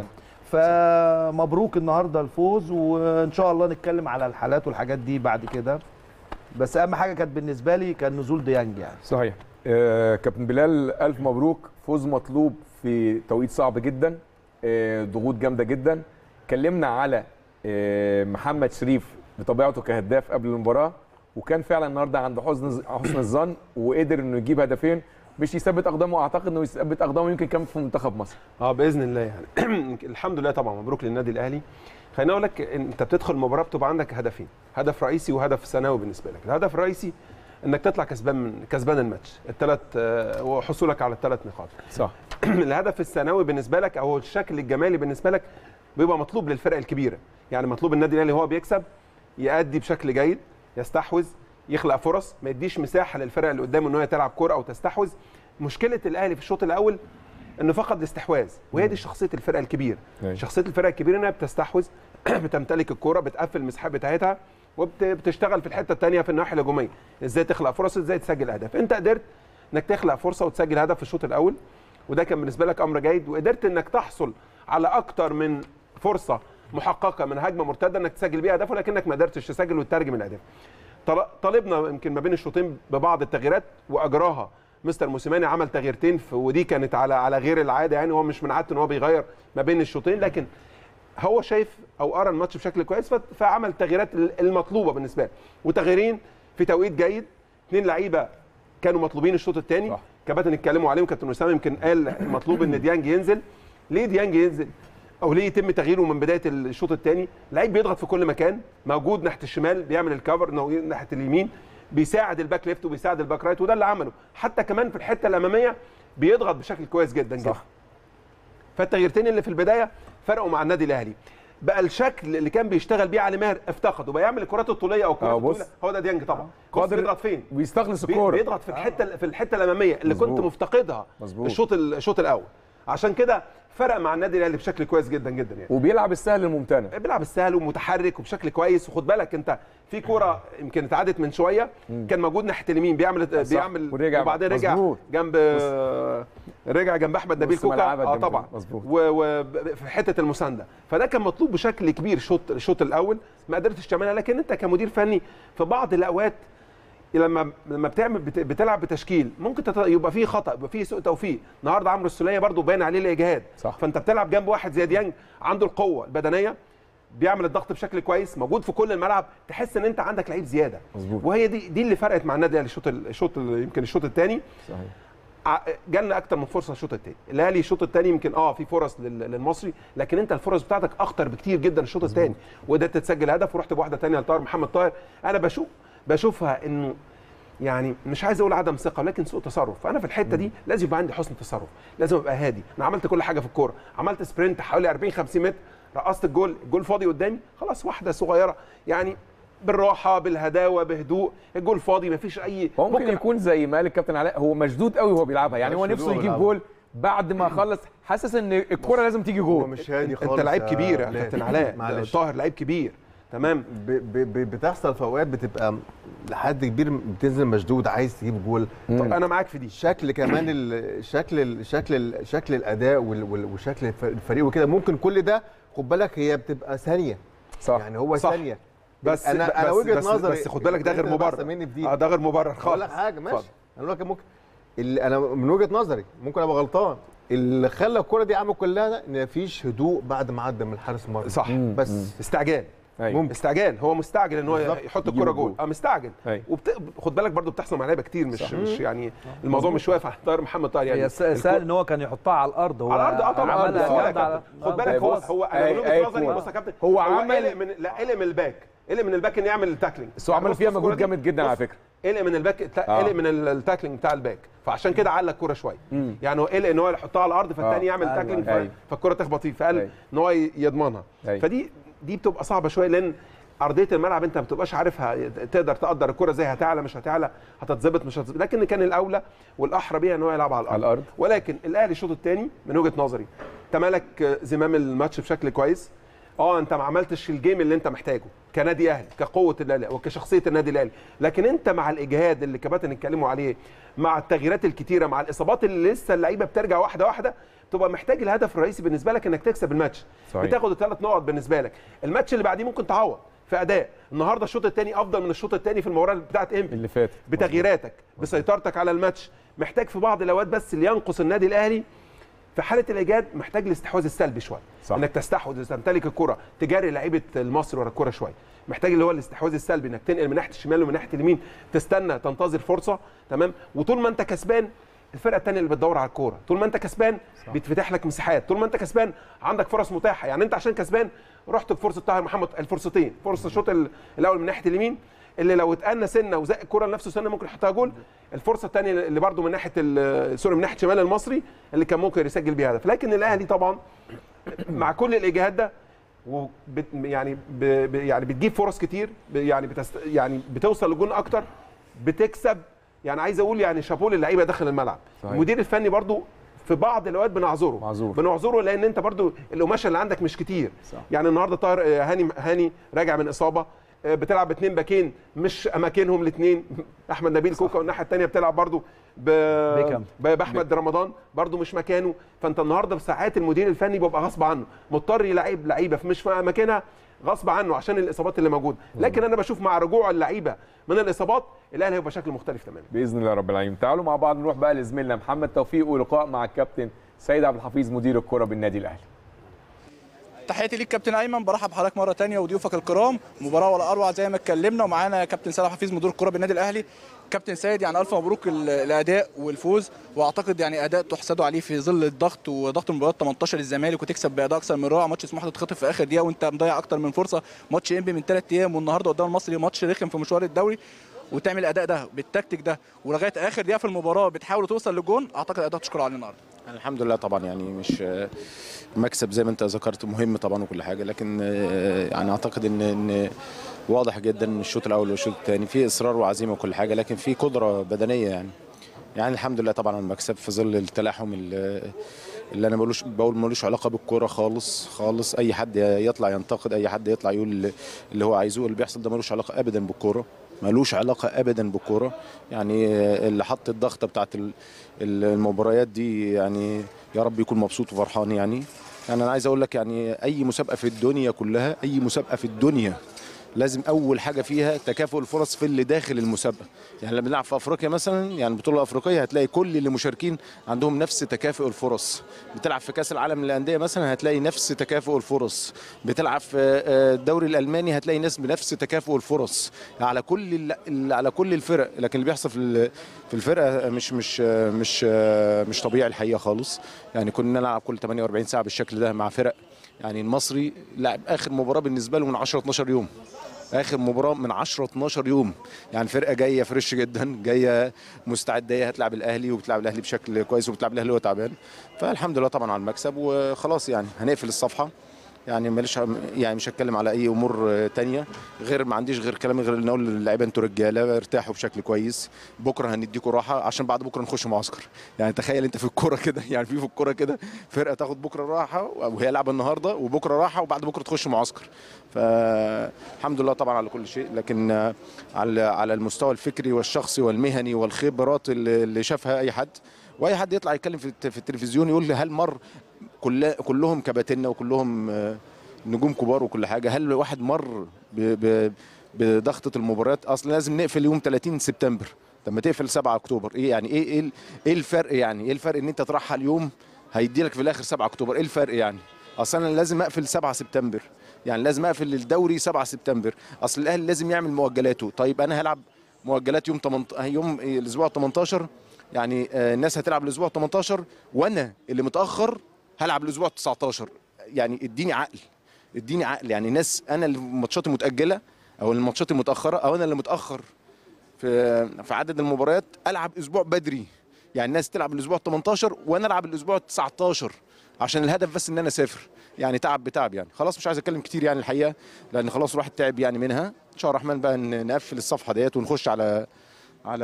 فمبروك النهارده الفوز وان شاء الله نتكلم على الحالات والحاجات دي بعد كده بس اهم حاجه كانت بالنسبه لي كان نزول ديانج يعني صحيح آه كابتن بلال الف مبروك فوز مطلوب في توقيت صعب جدا آه ضغوط جامده جدا اتكلمنا على آه محمد شريف بطبيعته كهداف قبل المباراه وكان فعلا النهارده عند حسن حسن الظن وقدر انه يجيب هدفين مش يثبت اقدامه اعتقد انه يثبت اقدامه يمكن كان في منتخب مصر اه باذن الله يعني الحمد لله طبعا مبروك للنادي الاهلي خليني اقول لك انت بتدخل المباراه بتبقى عندك هدفين هدف رئيسي وهدف ثانوي بالنسبه لك الهدف الرئيسي انك تطلع كسبان من كسبان الماتش الثلاث وحصولك على الثلاث نقاط صح الهدف الثانوي بالنسبه لك او الشكل الجمالي بالنسبه لك بيبقى مطلوب للفرق الكبيره يعني مطلوب النادي الاهلي هو بيكسب يأدي بشكل جيد يستحوذ يخلق فرص ما يديش مساحه للفرق اللي قدامه ان هي تلعب كوره او تستحوذ مشكله الاهلي في الشوط الاول انه فقد الاستحواذ وهي دي شخصيه الفرقه الكبيره أيوة. شخصيه الفرقه الكبيره انها بتستحوذ بتمتلك الكوره بتقفل المساحات بتاعتها وبتشتغل في الحته الثانيه في الناحيه الهجوميه ازاي تخلق فرص ازاي تسجل اهداف انت قدرت انك تخلق فرصه وتسجل هدف في الشوط الاول وده كان بالنسبه لك امر جيد وقدرت انك تحصل على اكتر من فرصه محققه من هجمه مرتده انك تسجل بيها هدف ولكنك ما قدرتش تسجل وتترجم الاهداف طل- طالبنا يمكن ما بين الشوطين ببعض التغييرات واجراها مستر موسيماني عمل تغييرتين في- ودي كانت على على غير العاده يعني هو مش من عادته ان هو بيغير ما بين الشوطين لكن هو شايف او ارى الماتش بشكل كويس فت- فعمل التغييرات المطلوبه بالنسبه له وتغييرين في توقيت جيد اثنين لعيبه كانوا مطلوبين الشوط الثاني صح. كباتن اتكلموا عليهم كابتن اسامه يمكن قال مطلوب ان ديانج ينزل ليه ديانج ينزل او ليه يتم تغييره من بدايه الشوط الثاني لعيب بيضغط في كل مكان موجود ناحيه الشمال بيعمل الكفر نو- ناحيه اليمين بيساعد الباك ليفت وبيساعد الباك رايت وده اللي عمله حتى كمان في الحته الاماميه بيضغط بشكل كويس جدا جدا صح. فالتغييرتين اللي في البدايه فرقوا مع النادي الاهلي بقى الشكل اللي كان بيشتغل بيه علي ماهر افتقده بقى يعمل الكرات الطوليه او الكرات آه، بص. الطويله هو ده ديانج طبعا بص قادر- بيضغط فين بيستخلص بي- الكوره بيضغط في الحته في الحته الاماميه اللي كنت مظبوط. مفتقدها مظبوط. الشوط ال- الشوط الاول عشان كده فرق مع النادي الاهلي بشكل كويس جدا جدا يعني وبيلعب السهل الممتنع بيلعب السهل ومتحرك وبشكل كويس وخد بالك انت في كوره يمكن اتعادت من شويه كان موجود ناحيه اليمين بيعمل بيعمل ورجع. وبعدين رجع مظبوط. جنب رجع جنب احمد نبيل نص كوكا ملعبك اه جنب- طبعا مظبوط. وفي حته المسانده فده كان مطلوب بشكل كبير الشوط الشوط الاول ما قدرتش تعملها لكن انت كمدير فني في بعض الاوقات لما لما بتعمل بت- بتلعب بتشكيل ممكن تت... يبقى فيه خطا يبقى فيه سوء توفيق النهارده عمرو السوليه برضو باين عليه الاجهاد صح. فانت بتلعب جنب واحد زي ديانج عنده القوه البدنيه بيعمل الضغط بشكل كويس موجود في كل الملعب تحس ان انت عندك لعيب زياده مظبوط. وهي دي دي اللي فرقت مع النادي الاهلي الشوط ال- الشوط ال- يمكن الشوط الثاني صحيح ع- جالنا اكتر من فرصه الشوط الثاني الاهلي الشوط الثاني يمكن اه في فرص لل- للمصري لكن انت الفرص بتاعتك اخطر بكتير جدا الشوط الثاني وقدرت تسجل هدف ورحت بواحده ثانيه لطاهر محمد طاهر انا بشوف بشوفها انه يعني مش عايز اقول عدم ثقه ولكن سوء تصرف فانا في الحته دي لازم يبقى عندي حسن تصرف لازم ابقى هادي انا عملت كل حاجه في الكوره عملت سبرنت حوالي 40 50 متر رقصت الجول الجول فاضي قدامي خلاص واحده صغيره يعني بالراحه بالهداوه بهدوء الجول فاضي مفيش اي هو ممكن يكون زي ما قال الكابتن علاء هو مشدود قوي وهو بيلعبها يعني هو مشدود نفسه وهو يجيب بيلعبها. جول بعد ما خلص حاسس ان الكرة لازم تيجي هو جول مش هادي خالص انت لعيب يا كبير يا بلال. كابتن علاء معلش طاهر لعيب كبير تمام ب ب ب بتحصل في اوقات بتبقى لحد كبير بتنزل مشدود عايز تجيب جول طب انا معاك في دي شكل كمان ال- شكل ال- شكل ال- شكل الاداء وال- وال- وشكل الف- الفريق وكده ممكن كل ده خد بالك هي بتبقى ثانيه صح يعني هو صح. ثانيه بس انا انا بس- وجهه بس نظري بس خد بالك ده غير أنت مبرر أحسن مني في دي اه ده غير مبرر خالص اقول لك حاجه ماشي اتفضل. انا اقول لك ممكن اللي انا من وجهه نظري ممكن ابقى غلطان اللي خلى الكره دي عامل كلها ده ان مفيش هدوء بعد ما عدى من الحارس المرمى صح بس استعجال أيوة. ممكن. استعجال هو مستعجل ان هو بالظبط. يحط يجيب الكره الجول. جول اه مستعجل أيوة. وبت... خد بالك برضو بتحصل مع لعيبه كتير مش مش يعني الموضوع مش واقف على طاهر محمد طاهر يعني هي س- سهل ان هو كان يحطها على الارض هو على الارض اه طبعا عملها بس هو يا جامدة على- كابتن، خد بالك آه، هو بص. هو انا أي- من أي وجهه نظري كورة. بص يا كابتن هو عمل- قلق من لا قلق من الباك قلق من الباك انه يعمل التاكلينج بس هو عمل يعني فيها بص الكرة مجهود دي، جامد جدا على بص، فكره قلق من الباك تا- آه. قلق من ال- التاكلينج بتاع الباك فعشان كده علق الكوره شويه يعني هو قلق ان هو يحطها على الارض فالتاني آه. يعمل أيوة، تاكلينج أيوة. ف- فالكوره تخبط فيه فقال أيوة. ان هو ي- يضمنها أيوة. فدي دي بتبقى صعبه شويه لان ارضيه الملعب انت ما بتبقاش عارفها تقدر تقدر الكره ازاي هتعلى مش هتعلى هتتظبط مش هتظبط لكن كان الاولى والاحرى بيها ان هو يلعب على الارض, على الأرض. ولكن الاهلي الشوط الثاني من وجهه نظري تملك زمام الماتش بشكل كويس اه انت ما عملتش الجيم اللي انت محتاجه كنادي اهلي كقوه الاهلي وكشخصيه النادي الاهلي لكن انت مع الاجهاد اللي كباتن اتكلموا عليه مع التغييرات الكتيره مع الاصابات اللي لسه اللعيبه بترجع واحده واحده تبقى محتاج الهدف الرئيسي بالنسبه لك انك تكسب الماتش صحيح. بتاخد الثلاث نقط بالنسبه لك الماتش اللي بعديه ممكن تعوض في اداء النهارده الشوط الثاني افضل من الشوط الثاني في المباراه بتاعت امبي اللي فات بتغييراتك بسيطرتك على الماتش محتاج في بعض الاوقات بس اللي ينقص النادي الاهلي في حاله الايجاد محتاج الاستحواذ السلبي شويه صح. انك تستحوذ تمتلك الكره تجاري لعيبه المصري ورا الكره شويه محتاج اللي هو الاستحواذ السلبي انك تنقل من ناحيه الشمال ومن ناحيه اليمين تستنى تنتظر فرصه تمام وطول ما انت كسبان الفرقه الثانيه اللي بتدور على الكوره طول ما انت كسبان بيتفتح لك مساحات طول ما انت كسبان عندك فرص متاحه يعني انت عشان كسبان رحت بفرصه طاهر محمد الفرصتين فرصه الشوط ال- الاول من ناحيه اليمين اللي لو اتأنى سنه وزق الكره لنفسه سنه ممكن يحطها جول الفرصه الثانيه اللي برده من ناحيه ال- سوري من ناحيه شمال المصري اللي كان ممكن يسجل بيها هدف لكن الاهلي طبعا مع كل الاجهاد ده وبت يعني ب ب يعني بتجيب فرص كتير ب يعني بتست يعني بتوصل لجون اكتر بتكسب يعني عايز اقول يعني شابوه للعيبه داخل الملعب صحيح. المدير الفني برضو في بعض الاوقات بنعذره معذور. بنعذره لان انت برضو القماشه اللي عندك مش كتير صح. يعني النهارده طاهر آه، هاني هاني راجع من اصابه آه، بتلعب باثنين باكين مش اماكنهم الاثنين احمد نبيل كوكا والناحيه الثانيه بتلعب برضو ب... بيكهام. ب- باحمد رمضان برضو مش مكانه فانت النهارده بساعات المدير الفني بيبقى غصب عنه مضطر يلعب لعيبه في مش في اماكنها غصب عنه عشان الاصابات اللي موجوده لكن انا بشوف مع رجوع اللعيبه من الاصابات الاهلي هيبقى شكل مختلف تماما باذن الله رب العالمين تعالوا مع بعض نروح بقى لزميلنا محمد توفيق ولقاء مع الكابتن سيد عبد الحفيظ مدير الكره بالنادي الاهلي تحياتي ليك كابتن ايمن برحب بحضرتك مره تانية وضيوفك الكرام مباراه ولا اروع زي ما اتكلمنا ومعانا كابتن سيد حفيظ مدير الكره بالنادي الاهلي كابتن سيد يعني الف مبروك ال- الاداء والفوز واعتقد يعني اداء تحسدوا عليه في ظل الضغط وضغط المباراه 18 الزمالك وتكسب باداء اكثر من رائع ماتش سموحه تتخطف في اخر دقيقه وانت مضيع اكتر من فرصه ماتش انبي من ثلاث ايام والنهارده قدام المصري ماتش رخم في مشوار الدوري وتعمل الاداء ده بالتكتيك ده ولغايه اخر دقيقه في المباراه بتحاول توصل للجون اعتقد اداء تشكر عليه النهارده الحمد لله طبعا يعني مش مكسب زي ما انت ذكرت مهم طبعا وكل حاجه لكن آه، يعني اعتقد ان ان واضح جدا ان الشوط الاول والشوط الثاني في اصرار وعزيمه وكل حاجه لكن في قدره بدنيه يعني يعني الحمد لله طبعا على المكسب في ظل التلاحم ال- اللي انا بقولوش بقول ملوش علاقه بالكوره خالص خالص اي حد يطلع ينتقد اي حد يطلع يقول اللي هو عايزه اللي بيحصل ده ملوش علاقه ابدا بالكوره ملوش علاقه ابدا بالكوره يعني اللي حط الضغطه بتاعت ال- ال- المباريات دي يعني يا رب يكون مبسوط وفرحان يعني يعني انا عايز اقول لك يعني اي مسابقه في الدنيا كلها اي مسابقه في الدنيا لازم اول حاجه فيها تكافؤ الفرص في اللي داخل المسابقه يعني لما بنلعب في افريقيا مثلا يعني البطوله الافريقيه هتلاقي كل اللي مشاركين عندهم نفس تكافؤ الفرص بتلعب في كاس العالم للانديه مثلا هتلاقي نفس تكافؤ الفرص بتلعب في آه، الدوري الالماني هتلاقي ناس بنفس تكافؤ الفرص على كل ال- على كل الفرق لكن اللي بيحصل في ال- في الفرقه مش مش آه، مش آه، مش طبيعي الحقيقه خالص يعني كنا نلعب كل 48 ساعه بالشكل ده مع فرق يعني المصري لعب اخر مباراه بالنسبه له من 10 12 يوم اخر مباراه من 10 12 يوم يعني فرقه جايه فريش جدا جايه مستعده هي هتلعب الاهلي وبتلعب الاهلي بشكل كويس وبتلعب الاهلي وهو تعبان فالحمد لله طبعا على المكسب وخلاص يعني هنقفل الصفحه يعني ماليش يعني مش هتكلم على اي امور آه، تانية غير ما عنديش غير كلام غير ان اقول للعيبه انتوا رجاله ارتاحوا بشكل كويس بكره هنديكم راحه عشان بعد بكره نخش معسكر يعني تخيل انت في الكوره كده يعني في في الكوره كده فرقه تاخد بكره راحه وهي لعبه النهارده وبكره راحه وبعد بكره تخش معسكر فالحمد لله طبعا على كل شيء لكن آه، على على المستوى الفكري والشخصي والمهني والخبرات اللي اللي شافها اي حد واي حد يطلع يتكلم في الت- في التلفزيون يقول لي هل مر كل كلهم كباتنه وكلهم آه، نجوم كبار وكل حاجه هل واحد مر ب ب بضغطه المباريات اصلا لازم نقفل يوم 30 سبتمبر لما تقفل 7 اكتوبر ايه يعني ايه ايه ال- ايه الفرق يعني ايه الفرق ان انت ترحل يوم هيدي لك في الاخر 7 اكتوبر ايه الفرق يعني اصلا انا لازم اقفل 7 سبتمبر يعني لازم اقفل الدوري 7 سبتمبر اصل الاهلي لازم يعمل مؤجلاته طيب انا هلعب مؤجلات يوم 18 يوم إيه، الاسبوع 18 يعني آه، الناس هتلعب الاسبوع 18 وانا اللي متاخر هلعب الاسبوع 19 يعني اديني عقل اديني عقل يعني ناس انا اللي ماتشاتي متاجله او الماتشات المتاخره او انا اللي متاخر في في عدد المباريات العب اسبوع بدري يعني الناس تلعب الاسبوع 18 وانا العب الاسبوع 19 عشان الهدف بس ان انا اسافر يعني تعب بتعب يعني خلاص مش عايز اتكلم كتير يعني الحقيقه لان خلاص الواحد تعب يعني منها ان شاء الله الرحمن بقى ن- نقفل الصفحه ديت ونخش على على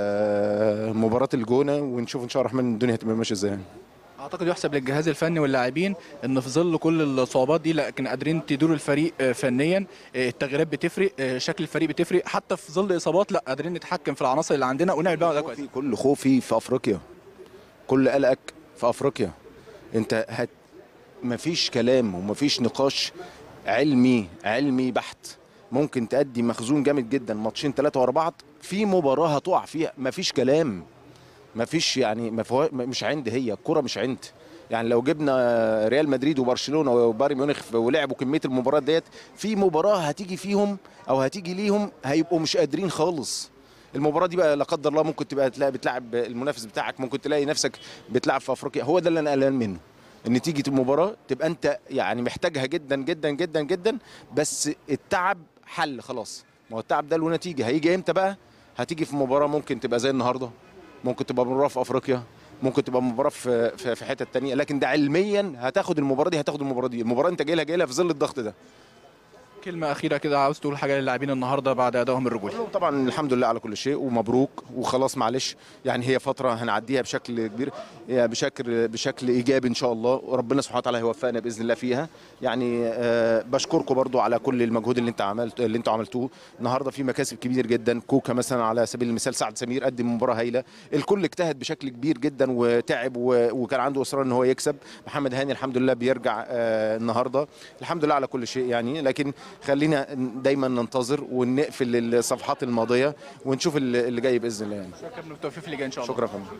مباراه الجونه ونشوف ان شاء الله الرحمن الدنيا هتبقى ماشيه ازاي يعني. اعتقد يحسب للجهاز الفني واللاعبين ان في ظل كل الصعوبات دي لكن قادرين تديروا الفريق آه، فنيا آه، التغييرات بتفرق آه، شكل الفريق بتفرق حتى في ظل اصابات لا قادرين نتحكم في العناصر اللي عندنا ونعمل بقى ده كويس خوفي كل خوفي في افريقيا كل قلقك في افريقيا انت هت مفيش كلام ومفيش نقاش علمي علمي بحت ممكن تأدي مخزون جامد جدا ماتشين ثلاثة ورا بعض في مباراة هتقع فيها مفيش كلام مفيش يعني مفهو... مش عند هي الكرة مش عند يعني لو جبنا ريال مدريد وبرشلونه وبايرن ميونخ ولعبوا كميه المباريات ديت في مباراه هتيجي فيهم او هتيجي ليهم هيبقوا مش قادرين خالص المباراه دي بقى لا قدر الله ممكن تبقى تلاقي بتلعب المنافس بتاعك ممكن تلاقي نفسك بتلعب في افريقيا هو ده اللي انا قلقان منه ان تيجي المباراه تبقى انت يعني محتاجها جدا جدا جدا جدا بس التعب حل خلاص ما هو التعب ده له نتيجه هيجي امتى بقى هتيجي في مباراه ممكن تبقى زي النهارده ممكن تبقى مباراه في افريقيا ممكن تبقى مباراه في في, في حته تانية لكن ده علميا هتاخد المباراه دي هتاخد المباراه دي المباراه انت جاي لها جاي لها في ظل الضغط ده كلمه اخيره كده عاوز تقول حاجه للاعبين النهارده بعد ادائهم الرجولي طبعا الحمد لله على كل شيء ومبروك وخلاص معلش يعني هي فتره هنعديها بشكل كبير يعني بشكل بشكل ايجابي ان شاء الله وربنا سبحانه وتعالى هيوفقنا باذن الله فيها يعني آه بشكركم برضو على كل المجهود اللي انت عملت اللي انتوا عملتوه النهارده في مكاسب كبير جدا كوكا مثلا على سبيل المثال سعد سمير قدم مباراه هايله الكل اجتهد بشكل كبير جدا وتعب و- وكان عنده اصرار ان هو يكسب محمد هاني الحمد لله بيرجع آه النهارده الحمد لله على كل شيء يعني لكن خلينا دايما ننتظر ونقفل الصفحات الماضيه ونشوف اللي اللي جاي باذن الله يعني شكرا بالتوفيق في اللي جاي ان شاء الله شكرا يا فندم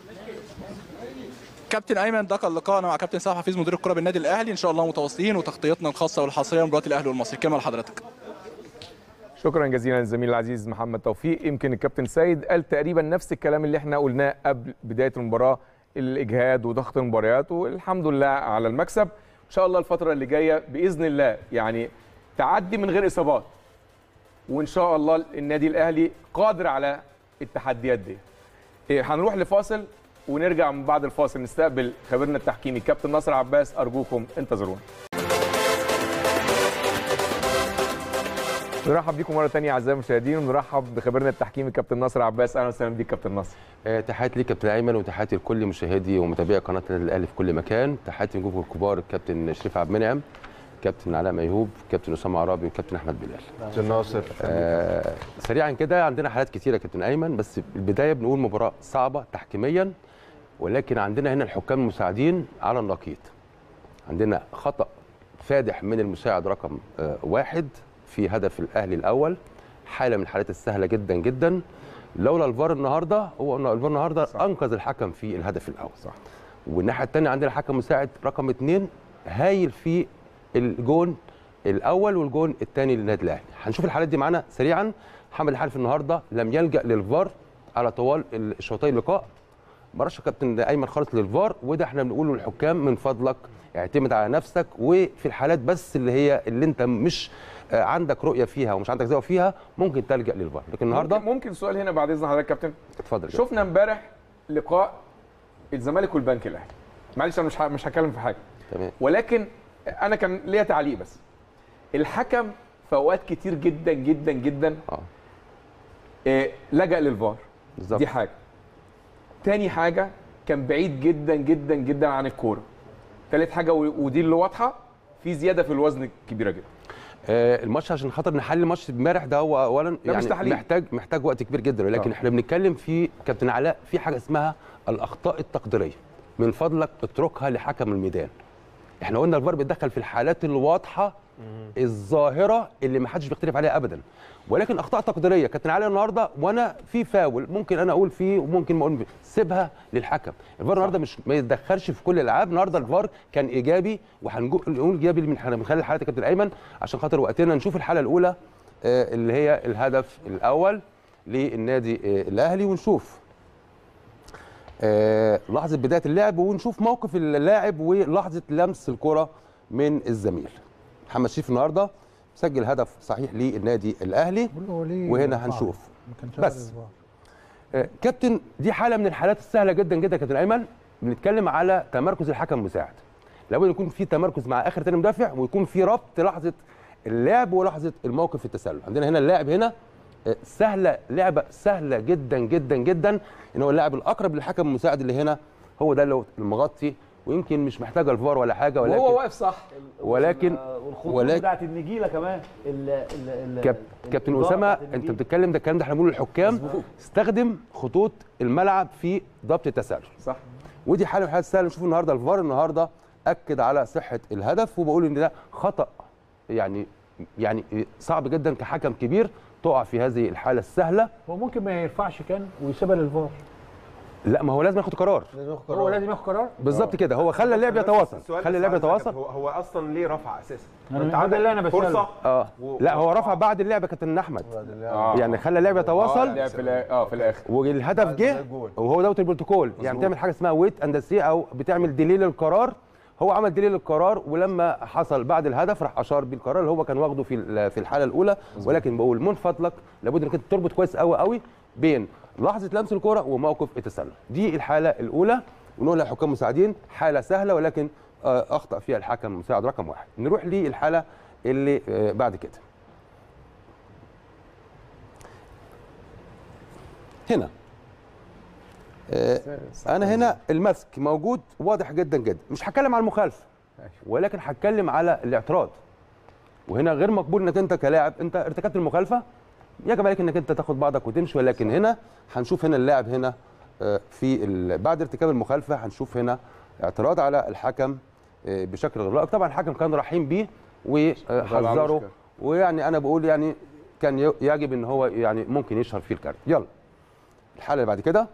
كابتن ايمن ده كان لقاءنا مع كابتن سامح حفيظ مدير الكره بالنادي الاهلي ان شاء الله متواصلين وتغطيتنا الخاصه والحصريه لمباراه الاهلي والمصري كلمه لحضرتك شكرا جزيلا للزميل العزيز محمد توفيق يمكن الكابتن سيد قال تقريبا نفس الكلام اللي احنا قلناه قبل بدايه المباراه الاجهاد وضغط المباريات والحمد لله على المكسب ان شاء الله الفتره اللي جايه باذن الله يعني تعدي من غير اصابات وان شاء الله النادي الاهلي قادر على التحديات دي إيه، هنروح لفاصل ونرجع من بعد الفاصل نستقبل خبيرنا التحكيمي كابتن ناصر عباس ارجوكم انتظرونا نرحب بيكم مره ثانيه اعزائي المشاهدين ونرحب بخبيرنا التحكيمي كابتن ناصر عباس اهلا وسهلا بيك كابتن ناصر آه، تحياتي ليك كابتن ايمن وتحياتي لكل مشاهدي ومتابعي قناه النادي الاهلي في كل مكان تحياتي لنجوم الكبار الكابتن شريف عبد المنعم كابتن علاء ميهوب كابتن اسامه عرابي وكابتن احمد بلال كابتن ناصر آه سريعا كده عندنا حالات كتيره كابتن ايمن بس البدايه بنقول مباراه صعبه تحكيميا ولكن عندنا هنا الحكام المساعدين على النقيض عندنا خطا فادح من المساعد رقم آه واحد في هدف الاهلي الاول حاله من الحالات السهله جدا جدا لولا الفار النهارده هو إن الفار النهارده صح. انقذ الحكم في الهدف الاول صح والناحيه الثانيه عندنا حكم مساعد رقم اثنين هايل في الجون الاول والجون الثاني للنادي الاهلي هنشوف الحالات دي معانا سريعا محمد الحنفي النهارده لم يلجا للفار على طوال الشوطي اللقاء ما راحش كابتن ايمن خالص للفار وده احنا بنقوله للحكام من فضلك اعتمد على نفسك وفي الحالات بس اللي هي اللي انت مش آه، عندك رؤيه فيها ومش عندك زاويه فيها ممكن تلجا للفار لكن النهارده ممكن, ممكن سؤال هنا بعد اذن حضرتك يا كابتن اتفضل كده. شفنا امبارح لقاء الزمالك والبنك الاهلي معلش انا مش ه- مش هتكلم في حاجه تمام ولكن انا كان ليا تعليق بس الحكم في اوقات كتير جدا جدا جدا اه آه، لجأ للفار بالظبط دي حاجه تاني حاجه كان بعيد جدا جدا جدا عن الكوره تالت حاجه و- ودي اللي واضحه في زياده في الوزن كبيره جدا آه، الماتش عشان خاطر نحل الماتش امبارح ده هو اولا ده مش تحليل. محتاج محتاج وقت كبير جدا ولكن آه. احنا بنتكلم في كابتن علاء في حاجه اسمها الاخطاء التقديريه من فضلك اتركها لحكم الميدان احنا قلنا الفار بيتدخل في الحالات الواضحه الظاهره اللي ما حدش بيختلف عليها ابدا ولكن اخطاء تقديريه كابتن علي النهارده وانا في فاول ممكن انا اقول فيه وممكن ما اقول فيه سيبها للحكم الفار النهارده مش ما يتدخلش في كل الالعاب النهارده الفار كان ايجابي وهنقول ايجابي من من خلال حالات كابتن ايمن عشان خاطر وقتنا نشوف الحاله الاولى آه، اللي هي الهدف الاول للنادي آه، الاهلي ونشوف آه، لحظه بدايه اللعب ونشوف موقف اللاعب ولحظه لمس الكره من الزميل محمد شريف النهارده سجل هدف صحيح للنادي الاهلي قول له هو ليه وهنا رفعه؟ هنشوف ما كانش بس. عارف الفار. آه، كابتن دي حاله من الحالات السهله جدا جدا كابتن ايمن بنتكلم على تمركز الحكم المساعد لابد يكون في تمركز مع اخر تاني مدافع ويكون في ربط لحظه اللعب ولحظه الموقف في التسلل عندنا هنا اللاعب هنا آه، سهله لعبه سهله جدا جدا جدا ان هو اللاعب الاقرب للحكم المساعد اللي هنا هو ده اللي هو المغطي ويمكن مش محتاجه الفار ولا حاجه ولكن وهو واقف صح ولكن والخطوط ولكن- بتاعت النجيله كمان ال ال ال كاب كابتن الإدارة اسامه بتاعت انت النجيلة. بتتكلم ده الكلام ده احنا بنقوله للحكام استخدم خطوط الملعب في ضبط التسلل صح ودي حاله من الحالات السهله نشوف النهارده الفار النهارده اكد على صحه الهدف وبقول ان ده خطا يعني يعني صعب جدا كحكم كبير تقع في هذه الحاله السهله هو ممكن ما يرفعش كان ويسيبها للفار لا ما هو لازم ياخد قرار هو لازم ياخد قرار بالظبط كده هو خلى اللعب يتواصل السؤال- خلى اللعب السؤال ده يتواصل هو, هو اصلا ليه رفع اساسا أنا- انت هو عندك ده اللي أنا بسأله. فرصه اه و- لا هو رفع بعد اللعب يا كابتن احمد آه. يعني خلى اللعب اه يتواصل لا، في الآ- اه في الاخر والهدف جه وهو دوت البروتوكول يعني بتعمل حاجه اسمها ويت اند سي او بتعمل ديلي للقرار هو عمل ديلي للقرار ولما حصل بعد الهدف راح اشار بالقرار اللي هو كان واخده في ال- في الحاله الاولى ولكن بقول من فضلك لابد انك انت تربط كويس قوي قوي بين لحظه لمس الكره وموقف التسلل دي الحاله الاولى ونقول للحكام مساعدين حاله سهله ولكن آه، اخطا فيها الحكم المساعد رقم واحد نروح للحاله اللي آه، بعد كده هنا آه، انا هنا المسك موجود واضح جدا جدا مش هتكلم على المخالفه ولكن هتكلم على الاعتراض وهنا غير مقبول انك انت كلاعب انت ارتكبت المخالفه يجب عليك انك انت تاخد بعضك وتمشي ولكن هنا هنشوف هنا اللاعب هنا آه، في ال- بعد ارتكاب المخالفه هنشوف هنا اعتراض على الحكم آه، بشكل غير لائق طبعا الحكم كان رحيم بيه وحذره مشكلة. ويعني انا بقول يعني كان ي- يجب ان هو يعني ممكن يشهر فيه الكارت يلا الحاله اللي بعد كده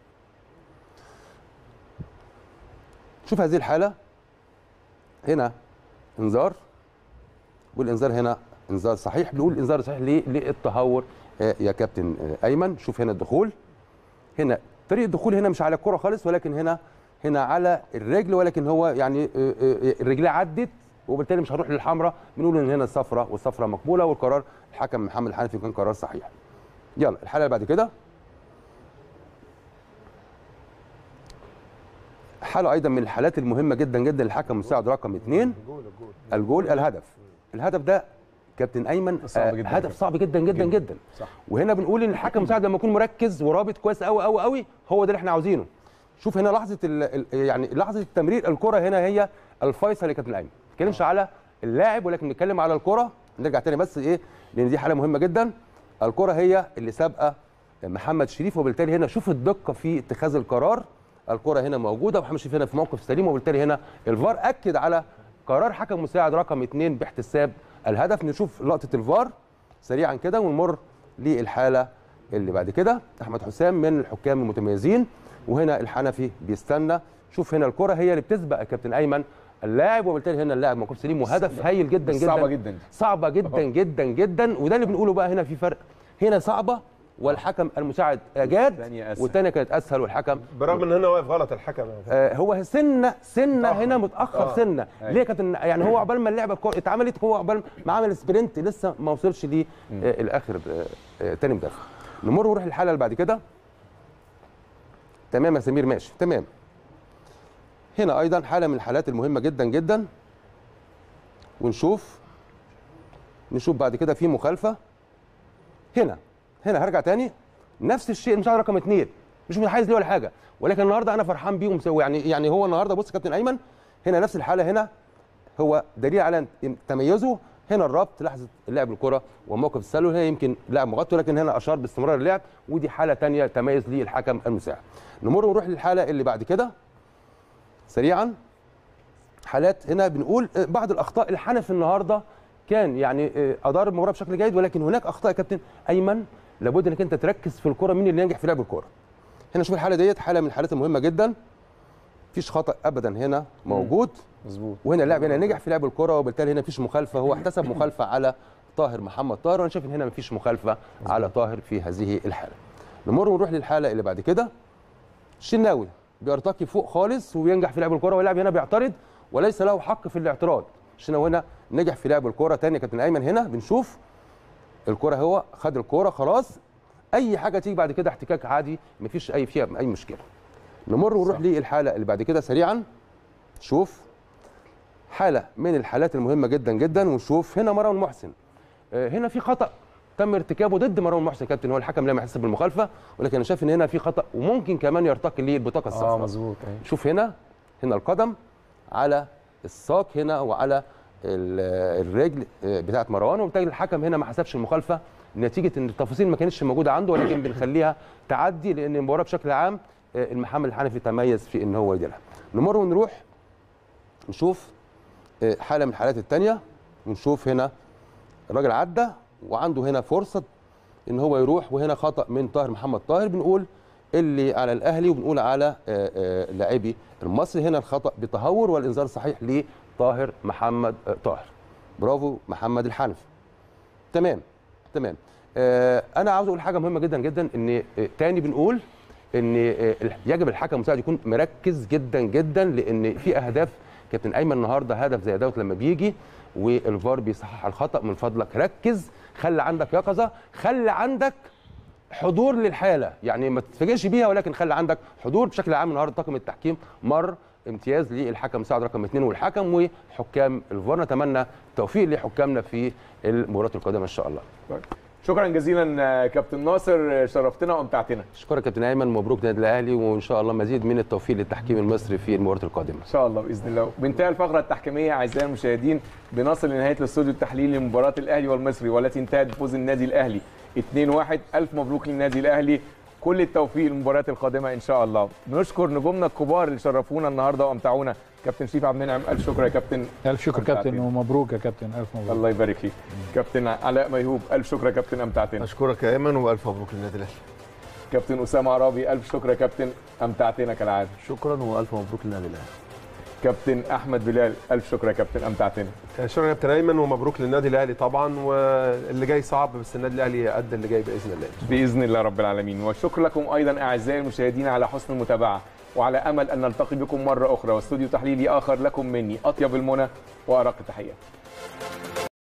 شوف هذه الحاله هنا انذار والانذار هنا انذار صحيح بنقول انذار صحيح ليه للتهور آه، يا كابتن آه، ايمن شوف هنا الدخول هنا طريق الدخول هنا مش على الكره خالص ولكن هنا هنا على الرجل ولكن هو يعني آه، آه، الرجليه عدت وبالتالي مش هنروح للحمراء بنقول ان هنا الصفراء والصفراء مقبوله والقرار الحكم محمد الحنفي كان قرار صحيح يلا الحاله اللي بعد كده حاله ايضا من الحالات المهمه جدا جدا للحكم المساعد رقم اثنين الجول الهدف الهدف ده كابتن ايمن صعب آه، جداً هدف جداً. صعب جدا جدا جدا صح. وهنا بنقول ان الحكم المساعد لما يكون مركز ورابط كويس قوي قوي قوي هو ده اللي احنا عاوزينه شوف هنا لحظه ال ال يعني لحظه التمرير الكره هنا هي الفيصل يا كابتن ايمن ما بنتكلمش على اللاعب ولكن بنتكلم على الكره نرجع تاني بس ايه لان دي حاله مهمه جدا الكره هي اللي سابقه محمد شريف وبالتالي هنا شوف الدقه في اتخاذ القرار الكره هنا موجوده ومحمد شريف هنا في موقف سليم وبالتالي هنا الفار اكد على قرار حكم مساعد رقم اثنين باحتساب الهدف نشوف لقطه الفار سريعا كده ونمر للحاله اللي بعد كده احمد حسام من الحكام المتميزين وهنا الحنفي بيستنى شوف هنا الكره هي اللي بتسبق يا كابتن ايمن اللاعب وبالتالي هنا اللاعب موقف سليم وهدف هايل جدا جدا صعبه جدا صعبه جدا جدا جدا وده اللي بنقوله بقى هنا في فرق هنا صعبه والحكم المساعد اجاد الثانية أسهل. والثانيه كانت اسهل والحكم برغم ان هنا واقف غلط الحكم آه هو سنه سنه هنا متاخر آه. سنه ليه كانت يعني هو عقبال ما اللعبه الكرة اتعملت هو عقبال ما عمل سبرنت لسه ما وصلش ليه آه الاخر آه آه تاني مدافع نمر ونروح للحاله اللي بعد كده تمام يا سمير ماشي تمام هنا ايضا حاله من الحالات المهمه جدا جدا ونشوف نشوف بعد كده في مخالفه هنا هنا هرجع تاني نفس الشيء المساعد رقم اثنين مش متحيز ليه ولا حاجه ولكن النهارده انا فرحان بيه ومسوي يعني يعني هو النهارده بص كابتن ايمن هنا نفس الحاله هنا هو دليل على تميزه هنا الربط لحظه اللعب الكره وموقف التسلل هنا يمكن لاعب مغطي لكن هنا اشار باستمرار اللعب ودي حاله ثانيه تميز للحكم المساعد نمر ونروح للحاله اللي بعد كده سريعا حالات هنا بنقول آه، بعض الاخطاء الحنفي النهارده كان يعني آه، ادار المباراه بشكل جيد ولكن هناك اخطاء يا كابتن ايمن لابد انك انت تركز في الكره مين اللي ينجح في لعب الكره هنا شوف الحاله ديت حاله من الحالات المهمه جدا مفيش خطا ابدا هنا موجود مظبوط وهنا اللاعب هنا نجح في لعب الكره وبالتالي هنا مفيش مخالفه هو احتسب مخالفه على طاهر محمد طاهر وانا شايف ان هنا مفيش مخالفه على طاهر في هذه الحاله نمر ونروح للحاله اللي بعد كده الشناوي بيرتقي فوق خالص وبينجح في لعب الكره واللاعب هنا بيعترض وليس له حق في الاعتراض الشناوي هنا نجح في لعب الكره تاني يا كابتن ايمن هنا بنشوف الكره هو خد الكره خلاص اي حاجه تيجي بعد كده احتكاك عادي مفيش اي فيها اي مشكله نمر ونروح للحاله اللي بعد كده سريعا شوف حاله من الحالات المهمه جدا جدا ونشوف هنا مروان محسن آه، هنا في خطا تم ارتكابه ضد مروان محسن كابتن هو الحكم لم يحسب بالمخالفه ولكن انا شايف ان هنا في خطا وممكن كمان يرتقي للبطاقه الصفراء اه مظبوط أيوة. شوف هنا هنا القدم على الساق هنا وعلى ال- الرجل بتاعه مروان وبالتالي الحكم هنا ما حسبش المخالفه نتيجه ان التفاصيل ما كانتش موجوده عنده ولكن بنخليها تعدي لان المباراه بشكل عام آه، المحمد الحنفي تميز في ان هو يديرها نمر ونروح نشوف آه، حاله من الحالات الثانيه ونشوف هنا الراجل عدى وعنده هنا فرصه ان هو يروح وهنا خطا من طاهر محمد طاهر بنقول اللي على الاهلي وبنقول على آه، آه، لاعبي المصري هنا الخطا بتهور والانذار صحيح لطاهر محمد آه، طاهر برافو محمد الحنفي تمام تمام آه، انا عاوز اقول حاجه مهمه جدا جدا ان آه، تاني بنقول ان آه، يجب الحكم المساعد يكون مركز جدا جدا لان في اهداف كابتن ايمن النهارده هدف زي دوت لما بيجي والفار بيصحح الخطا من فضلك ركز خلي عندك يقظه خلي عندك حضور للحاله يعني ما تتفاجئش بيها ولكن خلي عندك حضور بشكل عام النهارده طاقم التحكيم مر امتياز للحكم مساعد رقم اثنين والحكم وحكام الفار نتمنى التوفيق لحكامنا في المباريات القادمه ان شاء الله شكرا جزيلا آه، كابتن ناصر آه، شرفتنا وامتعتنا شكرا كابتن ايمن مبروك نادي الاهلي وان شاء الله مزيد من التوفيق للتحكيم المصري في المباريات القادمه ان شاء الله باذن الله بانتهى الفقره التحكيميه اعزائي المشاهدين بنصل لنهايه الاستوديو التحليلي لمباراه الاهلي والمصري والتي انتهت بفوز النادي الاهلي 2-1 الف مبروك للنادي الاهلي كل التوفيق للمباريات القادمه ان شاء الله نشكر نجومنا الكبار اللي شرفونا النهارده وامتعونا كابتن شريف عبد المنعم الف شكر يا كابتن الف شكر كابتن أمتعتنا. ومبروك يا كابتن الف مبروك الله يبارك فيك كابتن علاء ميهوب الف شكر يا كابتن امتعتنا اشكرك يا ايمن والف مبروك للنادي الاهلي كابتن اسامه عرابي الف شكر يا كابتن امتعتنا كالعاده شكرا والف مبروك للنادي الاهلي كابتن احمد بلال الف شكر يا كابتن امتعتنا شكرا يا كابتن ايمن ومبروك للنادي الاهلي طبعا واللي جاي صعب بس النادي الاهلي قد اللي جاي باذن الله باذن الله رب العالمين والشكر لكم ايضا اعزائي المشاهدين على حسن المتابعه وعلى امل ان نلتقي بكم مره اخرى واستوديو تحليلي اخر لكم مني اطيب المنى وارق التحيات